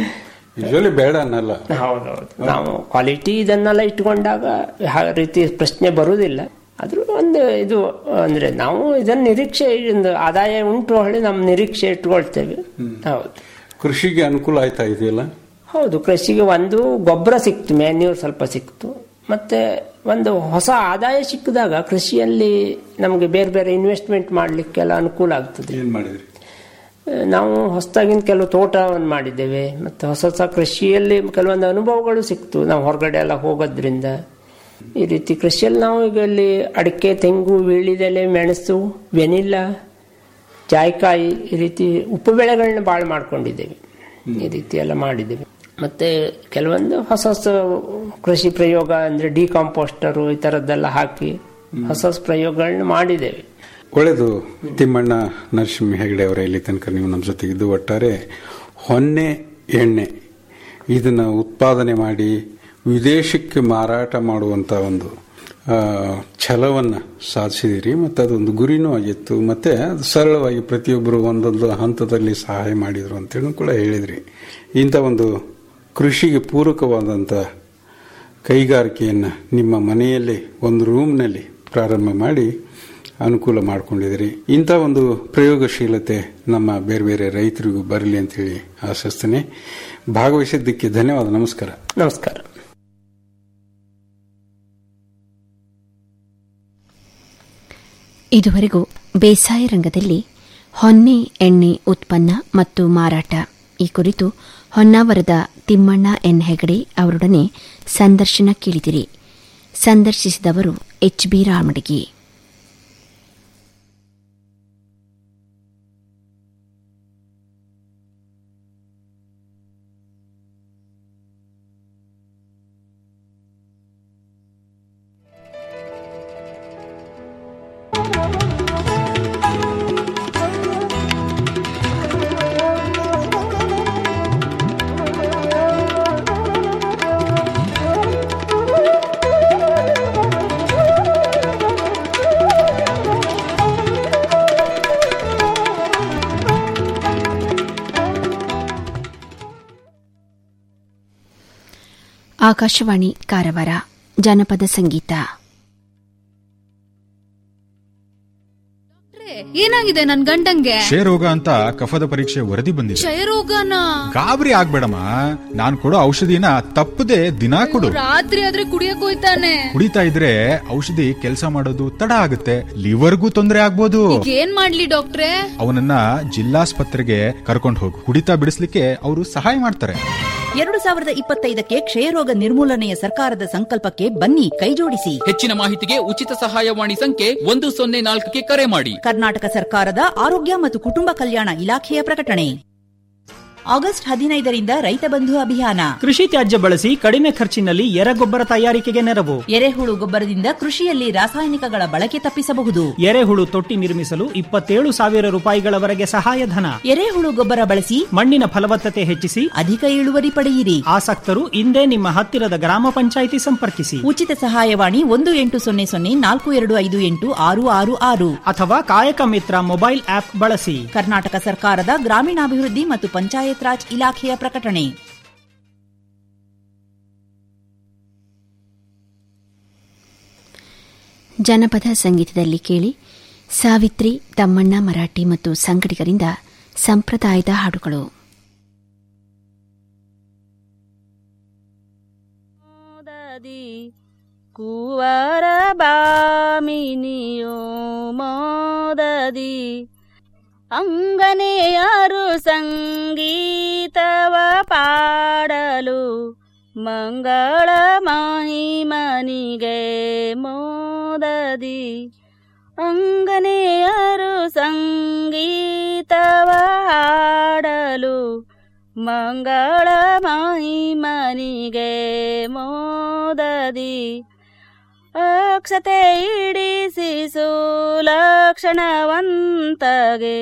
ಯೂಶಲಿ ಬೇಡ ಅನ್ನಲ್ಲ ಹೌದೌದು ನಾವು ಕ್ವಾಲಿಟಿ ಇದನ್ನೆಲ್ಲ ಇಟ್ಕೊಂಡಾಗ ಆ ರೀತಿ ಪ್ರಶ್ನೆ ಬರುವುದಿಲ್ಲ ಆದ್ರೂ ಒಂದು ಇದು ಅಂದ್ರೆ ನಾವು ಇದನ್ನ ನಿರೀಕ್ಷೆ ಒಂದು ಆದಾಯ ಉಂಟು ಹೇಳಿ ನಮ್ಮ ನಿರೀಕ್ಷೆ ಇಟ್ಕೊಳ್ತೇವೆ ಹೌದು ಕೃಷಿಗೆ ಅನುಕೂಲ ಆಯ್ತಾ ಇದೆಯಲ್ಲ ಹೌದು ಕೃಷಿಗೆ ಒಂದು ಗೊಬ್ಬರ ಸಿಕ್ತು ಮ್ಯಾನ್ಯೂರ್ ಸ್ವಲ್ಪ ಸಿಕ್ತು ಮತ್ತೆ ಒಂದು ಹೊಸ ಆದಾಯ ಸಿಕ್ಕಿದಾಗ ಕೃಷಿಯಲ್ಲಿ ನಮಗೆ ಬೇರೆ ಬೇರೆ ಇನ್ವೆಸ್ಟ್ಮೆಂಟ್ ಮಾಡಲಿಕ್ಕೆಲ್ಲ ಅನುಕೂಲ ಆಗ್ತದೆ ಏನ್ ಮಾಡಿದ್ರಿ ನಾವು ಹೊಸದಾಗಿನ ಕೆಲವು ತೋಟವನ್ನು ಮಾಡಿದ್ದೇವೆ ಮತ್ತು ಹೊಸ ಹೊಸ ಕೃಷಿಯಲ್ಲಿ ಕೆಲವೊಂದು ಅನುಭವಗಳು ಸಿಕ್ತು ನಾವು ಹೊರಗಡೆ ಎಲ್ಲ ಹೋಗೋದ್ರಿಂದ ಈ ರೀತಿ ಕೃಷಿಯಲ್ಲಿ ನಾವು ಈಗ ಇಲ್ಲಿ ಅಡಿಕೆ ತೆಂಗು ವೀಳ್ಯದೆಲೆ ಮೆಣಸು ವೆನಿಲ್ಲ ಜಾಯ್ಕಾಯಿ ಈ ರೀತಿ ಉಪ್ಪು ಬೆಳೆಗಳನ್ನ ಭಾಳ ಮಾಡ್ಕೊಂಡಿದ್ದೇವೆ ಈ ರೀತಿ ಎಲ್ಲ ಮಾಡಿದ್ದೇವೆ ಮತ್ತೆ ಕೆಲವೊಂದು ಹೊಸ ಹೊಸ ಕೃಷಿ ಪ್ರಯೋಗ ಅಂದ್ರೆ ಡಿಕಾಂಪೋಸ್ಟರು ಈ ಥರದ್ದೆಲ್ಲ ಹಾಕಿ ಹೊಸ ಹೊಸ ಪ್ರಯೋಗಗಳನ್ನ ಮಾಡಿದ್ದೇವೆ ಒಳ್ಳೆಯದು ತಿಮ್ಮಣ್ಣ ನರಸಿಂಹ ಹೆಗಡೆ ಅವರ ಇಲ್ಲಿ ತನಕ ನೀವು ನಮ್ಮ ಜೊತೆಗಿದ್ದು ಒಟ್ಟಾರೆ ಹೊನ್ನೆ ಎಣ್ಣೆ ಇದನ್ನು ಉತ್ಪಾದನೆ ಮಾಡಿ ವಿದೇಶಕ್ಕೆ ಮಾರಾಟ ಮಾಡುವಂಥ ಒಂದು ಆ, ಛಲವನ್ನು ಸಾಧಿಸಿದಿರಿ ಮತ್ತು ಅದೊಂದು ಗುರಿನೂ ಆಗಿತ್ತು ಮತ್ತು ಅದು ಸರಳವಾಗಿ ಪ್ರತಿಯೊಬ್ಬರು ಒಂದೊಂದು ಹಂತದಲ್ಲಿ ಸಹಾಯ ಮಾಡಿದರು ಅಂತೇಳಿ ಕೂಡ ಹೇಳಿದ್ರಿ ಇಂಥ ಒಂದು ಕೃಷಿಗೆ ಪೂರಕವಾದಂಥ ಕೈಗಾರಿಕೆಯನ್ನು ನಿಮ್ಮ ಮನೆಯಲ್ಲೇ ಒಂದು ರೂಮ್ನಲ್ಲಿ ಪ್ರಾರಂಭ ಮಾಡಿ ಅನುಕೂಲ ಮಾಡಿಕೊಂಡಿದ್ದೀರಿ ಇಂಥ ಒಂದು ಪ್ರಯೋಗಶೀಲತೆ ನಮ್ಮ ಬೇರೆ ಬೇರೆ ರೈತರಿಗೂ ಬರಲಿ ಅಂತೇಳಿ ಆಶಿಸ್ತೇನೆ ಭಾಗವಹಿಸಿದ್ದಕ್ಕೆ ಧನ್ಯವಾದ ನಮಸ್ಕಾರ ನಮಸ್ಕಾರ ಇದುವರೆಗೂ ಬೇಸಾಯ ರಂಗದಲ್ಲಿ ಹೊನ್ನೆ ಎಣ್ಣೆ ಉತ್ಪನ್ನ ಮತ್ತು ಮಾರಾಟ ಈ ಕುರಿತು ಹೊನ್ನಾವರದ ತಿಮ್ಮಣ್ಣ ಎನ್ ಹೆಗಡೆ ಅವರೊಡನೆ ಸಂದರ್ಶನ ಕೇಳಿದಿರಿ ಸಂದರ್ಶಿಸಿದವರು ಎಚ್ ಬಿ ರಾಮಡಿಗೆ ಆಕಾಶವಾಣಿ ಕಾರವಾರ ಜನಪದ ಸಂಗೀತ ಏನಾಗಿದೆ ನನ್ ಗಂಡಂಗೆ ಕ್ಷಯರೋಗ ಅಂತ ಕಫದ ಪರೀಕ್ಷೆ ವರದಿ ಬಂದಿದೆ ಕ್ಷಯರೋಗನ ಗಾಬರಿ ಆಗ್ಬೇಡಮ್ಮ ನಾನ್ ಕೊಡೋ ಔಷಧಿನ ತಪ್ಪದೆ ದಿನಾ ಕೊಡು ರಾತ್ರಿ ಆದ್ರೆ ಕುಡಿಯಕ್ ಹೋಯ್ತಾನೆ ಕುಡಿತಾ ಇದ್ರೆ ಔಷಧಿ ಕೆಲಸ ಮಾಡೋದು ತಡ ಆಗುತ್ತೆ ಲಿವರ್ಗೂ ತೊಂದರೆ ಆಗ್ಬೋದು ಈಗ ಏನ್ ಮಾಡ್ಲಿ ಡಾಕ್ಟ್ರೆ ಅವನನ್ನ ಜಿಲ್ಲಾಸ್ಪತ್ರೆಗೆ ಕರ್ಕೊಂಡು ಹೋಗು ಕುಡಿತಾ ಬಿಡಿಸ್ಲಿಕ್ಕೆ ಅವರು ಸಹಾಯ ಮಾಡ್ತಾರೆ ಎರಡು ಸಾವಿರದ ಇಪ್ಪತ್ತೈದಕ್ಕೆ ಕ್ಷಯರೋಗ ನಿರ್ಮೂಲನೆಯ ಸರ್ಕಾರದ ಸಂಕಲ್ಪಕ್ಕೆ ಬನ್ನಿ ಕೈಜೋಡಿಸಿ ಹೆಚ್ಚಿನ ಮಾಹಿತಿಗೆ ಉಚಿತ ಸಹಾಯವಾಣಿ ಸಂಖ್ಯೆ ಒಂದು ಸೊನ್ನೆ ನಾಲ್ಕಕ್ಕೆ ಕರೆ ಮಾಡಿ ಕರ್ನಾಟಕ ಸರ್ಕಾರದ ಆರೋಗ್ಯ ಮತ್ತು ಕುಟುಂಬ ಕಲ್ಯಾಣ ಇಲಾಖೆಯ ಪ್ರಕಟಣೆ ಆಗಸ್ಟ್ ಹದಿನೈದರಿಂದ ರೈತ ಬಂಧು ಅಭಿಯಾನ ಕೃಷಿ ತ್ಯಾಜ್ಯ ಬಳಸಿ ಕಡಿಮೆ ಖರ್ಚಿನಲ್ಲಿ ಎರೆಗೊಬ್ಬರ ತಯಾರಿಕೆಗೆ ನೆರವು ಎರೆಹುಳು ಗೊಬ್ಬರದಿಂದ ಕೃಷಿಯಲ್ಲಿ ರಾಸಾಯನಿಕಗಳ ಬಳಕೆ ತಪ್ಪಿಸಬಹುದು ಎರೆಹುಳು ತೊಟ್ಟಿ ನಿರ್ಮಿಸಲು ಇಪ್ಪತ್ತೇಳು ಸಾವಿರ ರೂಪಾಯಿಗಳವರೆಗೆ ಸಹಾಯಧನ ಎರೆಹುಳು ಗೊಬ್ಬರ ಬಳಸಿ ಮಣ್ಣಿನ ಫಲವತ್ತತೆ ಹೆಚ್ಚಿಸಿ ಅಧಿಕ ಇಳುವರಿ ಪಡೆಯಿರಿ ಆಸಕ್ತರು ಇಂದೇ ನಿಮ್ಮ ಹತ್ತಿರದ ಗ್ರಾಮ ಪಂಚಾಯಿತಿ ಸಂಪರ್ಕಿಸಿ ಉಚಿತ ಸಹಾಯವಾಣಿ ಒಂದು ಎಂಟು ಸೊನ್ನೆ ಸೊನ್ನೆ ನಾಲ್ಕು ಎರಡು ಐದು ಎಂಟು ಆರು ಆರು ಆರು ಅಥವಾ ಕಾಯಕ ಮಿತ್ರ ಮೊಬೈಲ್ ಆಪ್ ಬಳಸಿ ಕರ್ನಾಟಕ ಸರ್ಕಾರದ ಗ್ರಾಮೀಣಾಭಿವೃದ್ಧಿ ಮತ್ತು ಪಂಚಾಯತ್ ರಾಜ್ ಇಲಾಖೆಯ ಪ್ರಕಟಣೆ ಜನಪದ ಸಂಗೀತದಲ್ಲಿ ಕೇಳಿ ಸಾವಿತ್ರಿ ತಮ್ಮಣ್ಣ ಮರಾಠಿ ಮತ್ತು ಸಂಗಡಿಗರಿಂದ ಸಂಪ್ರದಾಯದ ಹಾಡುಗಳು ಕುವರ ಬಾಮಿನಿಯೋ ಮೋದದಿ ಅಂಗನೆಯರು ಸಂಗೀತವ ಪಾಡಲು ಮಂಗಳ ಮಹಿಮನಿಗೆ ಮೋದದಿ ಅಂಗನೆಯರು ಸಂಗೀತವ ಹಾಡಲು ಮಂಗಳ ಮಹಿಮನಿಗೆ ಮೋದದಿ ಅಕ್ಷತೆ ಇಡಿಸಿ ಸುಲಕ್ಷಣವಂತಗೆ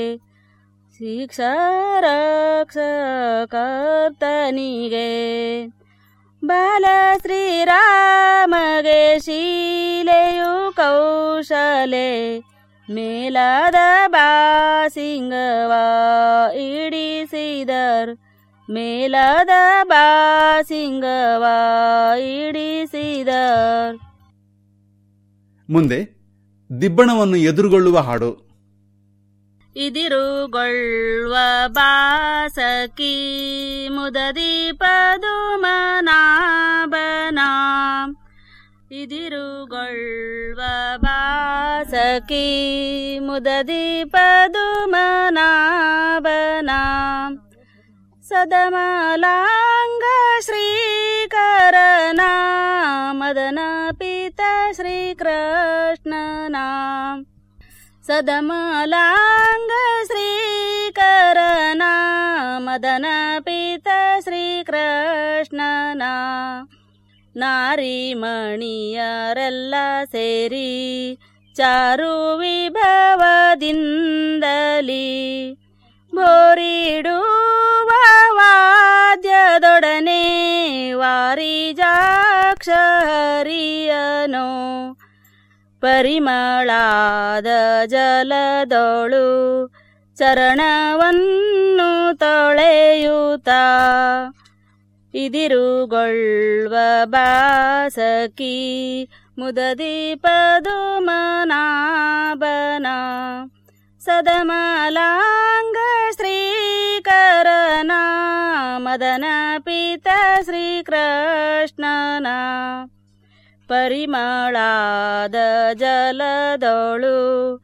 ಶಿಕ್ಷರಕ್ಷಕರ್ತನಿಗೆ ಬಾಲ ಶ್ರೀರಾಮಗೆ ಶೀಲೆಯು ಕೌಶಲೆ ಮೇಲಾದ ಬಾಸಿಂಗವ ಇಡಿಸಿದರ್ ಮೇಲಾದ ಬಾಸಿಂಗವ ಇಡಿಸಿದರ್ ಮುಂದೆ ದಿಬ್ಬಣವನ್ನು ಎದುರುಗೊಳ್ಳುವ ಹಾಡು ಇದಿರುಗೊಳ್ಳುವ ಬಾಸಕಿ ಮುದದಿ ಪದುಮನಾಭನ ಇದಿರುಗೊಳ್ಳುವ ಬಾಸಕಿ ಮುದದಿ ಪದುಮನಾಭನ ಸದಮಲಾಂಗ ಶ್ರೀಕರನ ಮದನ ಪಿತ ಶ್ರೀಕೃಷ್ಣನ ಸದಮಲಾಂಗ ಶ್ರೀಕರನ ಮದನ ಪಿತ ಶ್ರೀಕೃಷ್ಣನ ನಾರಿ ಮಣಿಯರೆಲ್ಲ ಸೇರಿ ಚಾರು ವಿಭವದಿಂದಲಿ ಬೋರಿಡುವ ವಾದ್ಯದೊಡನೆ ವಾರಿಜಾಕ್ಷ ಹರಿಯನೋ ಪರಿಮಳಾದ ಜಲದೊಳು ಚರಣವನ್ನು ತೊಳೆಯುತ್ತ ಇದಿರುಗೊಳ್ವ ಬಾಸಕಿ ಮುದದೀಪದುಮನಾಭನ ಸದಮಲಾಂಗ ಶ್ರೀಕರನ ಮದನ ಪಿತ ಶ್ರೀಕೃಷ್ಣನ ಪರಿಮಳಾದ ಜಲದೊಳು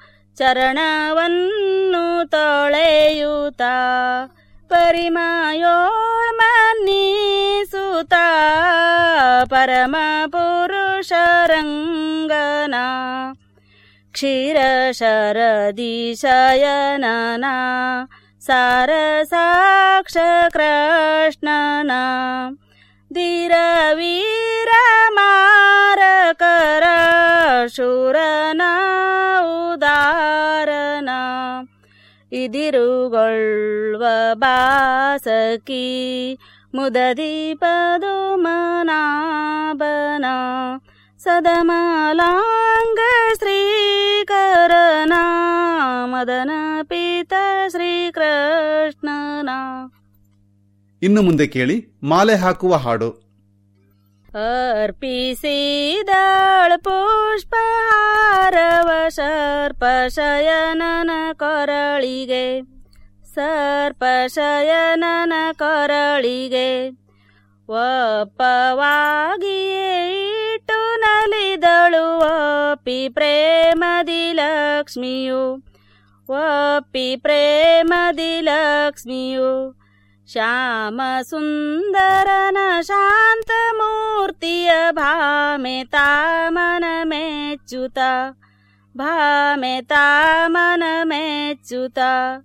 ಚರಣವನ್ನು ತೊಳೆಯುತ್ತ ಪರಿಮಯೋಳ್ ಮನ್ನಿಸುತ್ತ ಪರಮ ಪುರುಷರಂಗನ ಕ್ಷೀರ ಶರದಿ ಶಯನನ ಸಾರ ಸಾಕ್ಷ ಕೃಷ್ಣನ ಧೀರ ವೀರ ಮಾರಕರ ಶೂರನ ಉದಾರನ ಇದಿರುಗೊಳ್ವ ಬಾಸಕಿ ಮುದದೀಪದು ಮನಾಭನ ಸದಮಲಾಂಗ ಶ್ರೀಕರನ ಮದನ ಪಿತ ಶ್ರೀಕೃಷ್ಣನ ಇನ್ನು ಮುಂದೆ ಕೇಳಿ ಮಾಲೆ ಹಾಕುವ ಹಾಡು अर्पिसिदळ पुष्पहारव सर्पशयनन करळिगे ಸರ್ಪಶಯನನ ಕೊರಳಿಗೆ ಒಪ್ಪವಾಗಿಯೇ ಇಟ್ಟು ನಲಿದಳು ಒಪ್ಪಿ ಪ್ರೇಮದಿ ಲಕ್ಷ್ಮಿಯು ಒಪ್ಪಿ ಪ್ರೇಮದಿ ಲಕ್ಷ್ಮಿಯು ಶ್ಯಾಮ ಸುಂದರನ ಶಾಂತ ಮೂರ್ತಿಯ ಭಾಮೆ ತಾಮನ ಮೆಚ್ಚುತ ಭಾಮೆ ತಾಮನ ಮೆಚ್ಚುತ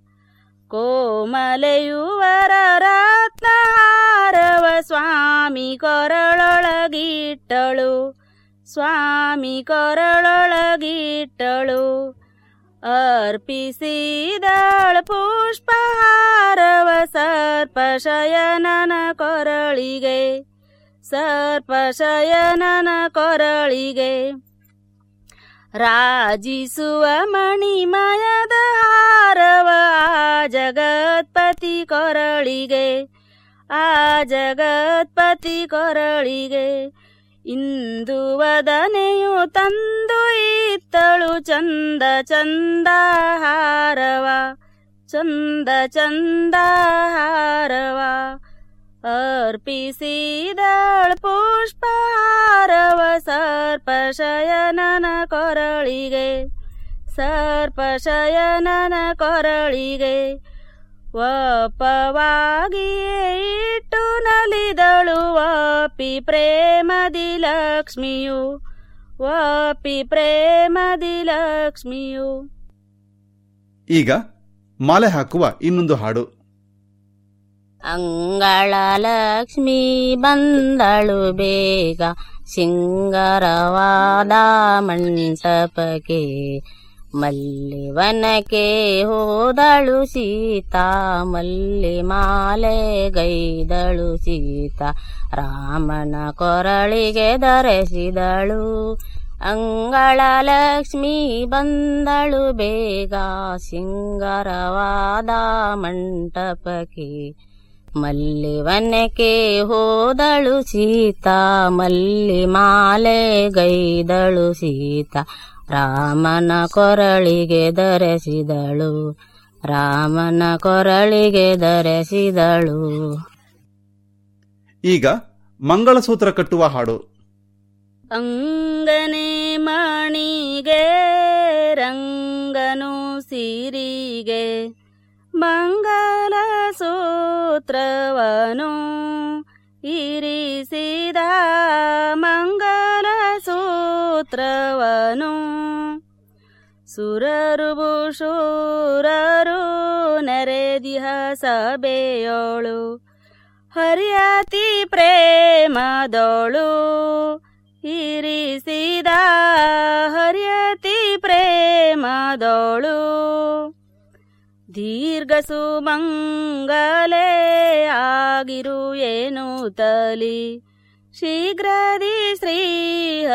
ಕೋಮಲೆಯುವರ ರತ್ನಹಾರವ ಸ್ವಾಮಿ ಕೊರಳೊಳಗಿಟ್ಟಳು ಸ್ವಾಮಿ ಕೊರಳೊಳಗಿಟ್ಟಳು ಅರ್ಪಿಸಿದಳ ಪುಷ್ಪಹಾರವ ಸರ್ಪಶಯನನ ಕೊರಳಿಗೆ ಸರ್ಪಶಯನನ ಕೊರಳಿಗೆ ರಾಜಿಸುವ ಮಣಿಮಯದ ಹಾರವ ಆ ಜಗತ್ಪತಿ ಕೊರಳಿಗೆ ಆ ಜಗತ್ಪತಿ ಕೊರಳಿಗೆ ಇಂದು ವದನೆಯು ತಂದು ಇತ್ತಳು ಚಂದ ಚಂದ ಹಾರವ ಚಂದ ಚಂದ ಹಾರವ ಅರ್ಪಿಸಿದಳ ಪುಷ್ಪಹಾರವ ಸರ್ಪಶಯನನ ಕೊರಳಿಗೆ ಸರ್ಪಶಯನನ ಕೊರಳಿಗೆ ಒಪ್ಪವಾಗಿಯೇ ಇಟ್ಟು ನಲಿದಳು ಒಪ್ಪಿ ಪ್ರೇಮದಿ ಲಕ್ಷ್ಮಿಯು ಒಪ್ಪಿ ಪ್ರೇಮದಿ ಲಕ್ಷ್ಮಿಯು ಈಗ ಮಾಲೆ ಹಾಕುವ ಇನ್ನೊಂದು ಹಾಡು ಅಂಗಳ ಲಕ್ಷ್ಮಿ ಬಂದಳು ಬೇಗ ಸಿಂಗರವಾದ ಮಂಟಪಕ್ಕೆ ಮಲ್ಲಿವನಕ್ಕೆ ಹೋದಳು ಸೀತಾ ಮಲ್ಲಿ ಮಾಲೆ ಗೈದಳು ಸೀತಾ ರಾಮನ ಕೊರಳಿಗೆ ಧರಿಸಿದಳು ಅಂಗಳ ಲಕ್ಷ್ಮಿ ಬಂದಳು ಬೇಗ ಸಿಂಗರವಾದ ಮಂಟಪಕ್ಕೆ ಮಲ್ಲಿವನಕ್ಕೆ ಹೋದಳು ಸೀತಾ ಮಲ್ಲಿ ಮಾಲೆ ಗೈದಳು ಸೀತಾ ರಾಮನ ಕೊರಳಿಗೆ ಧರಿಸಿದಳು ರಾಮನ ಕೊರಳಿಗೆ ಧರಿಸಿದಳು ಈಗ ಮಂಗಳಸೂತ್ರ ಕಟ್ಟುವ ಹಾಡು ಅಂಗನೆ ಮಣಿಗೆ ರಂಗನು ಸಿರಿಗೆ ಮಂಗಲ ಸೂತ್ರವನು ಇರಿಸಿದ ಮಂಗಲ ಸೂತ್ರವನು ಸುರರು ಭೂಶೂರರು ನೆರೆದಿಹ ಸಭೆಯೋಳು ಹರಿಯತಿ ಪ್ರೇಮದೋಳು ಇರಿಸಿದ ಹರಿಯತಿ ಪ್ರೇಮದೋಳು ದೀರ್ಘ ಸುಮಂಗಲೇ ಆಗಿರು ಏನು ತಲಿ ಶೀಘ್ರದಿ ಶ್ರೀ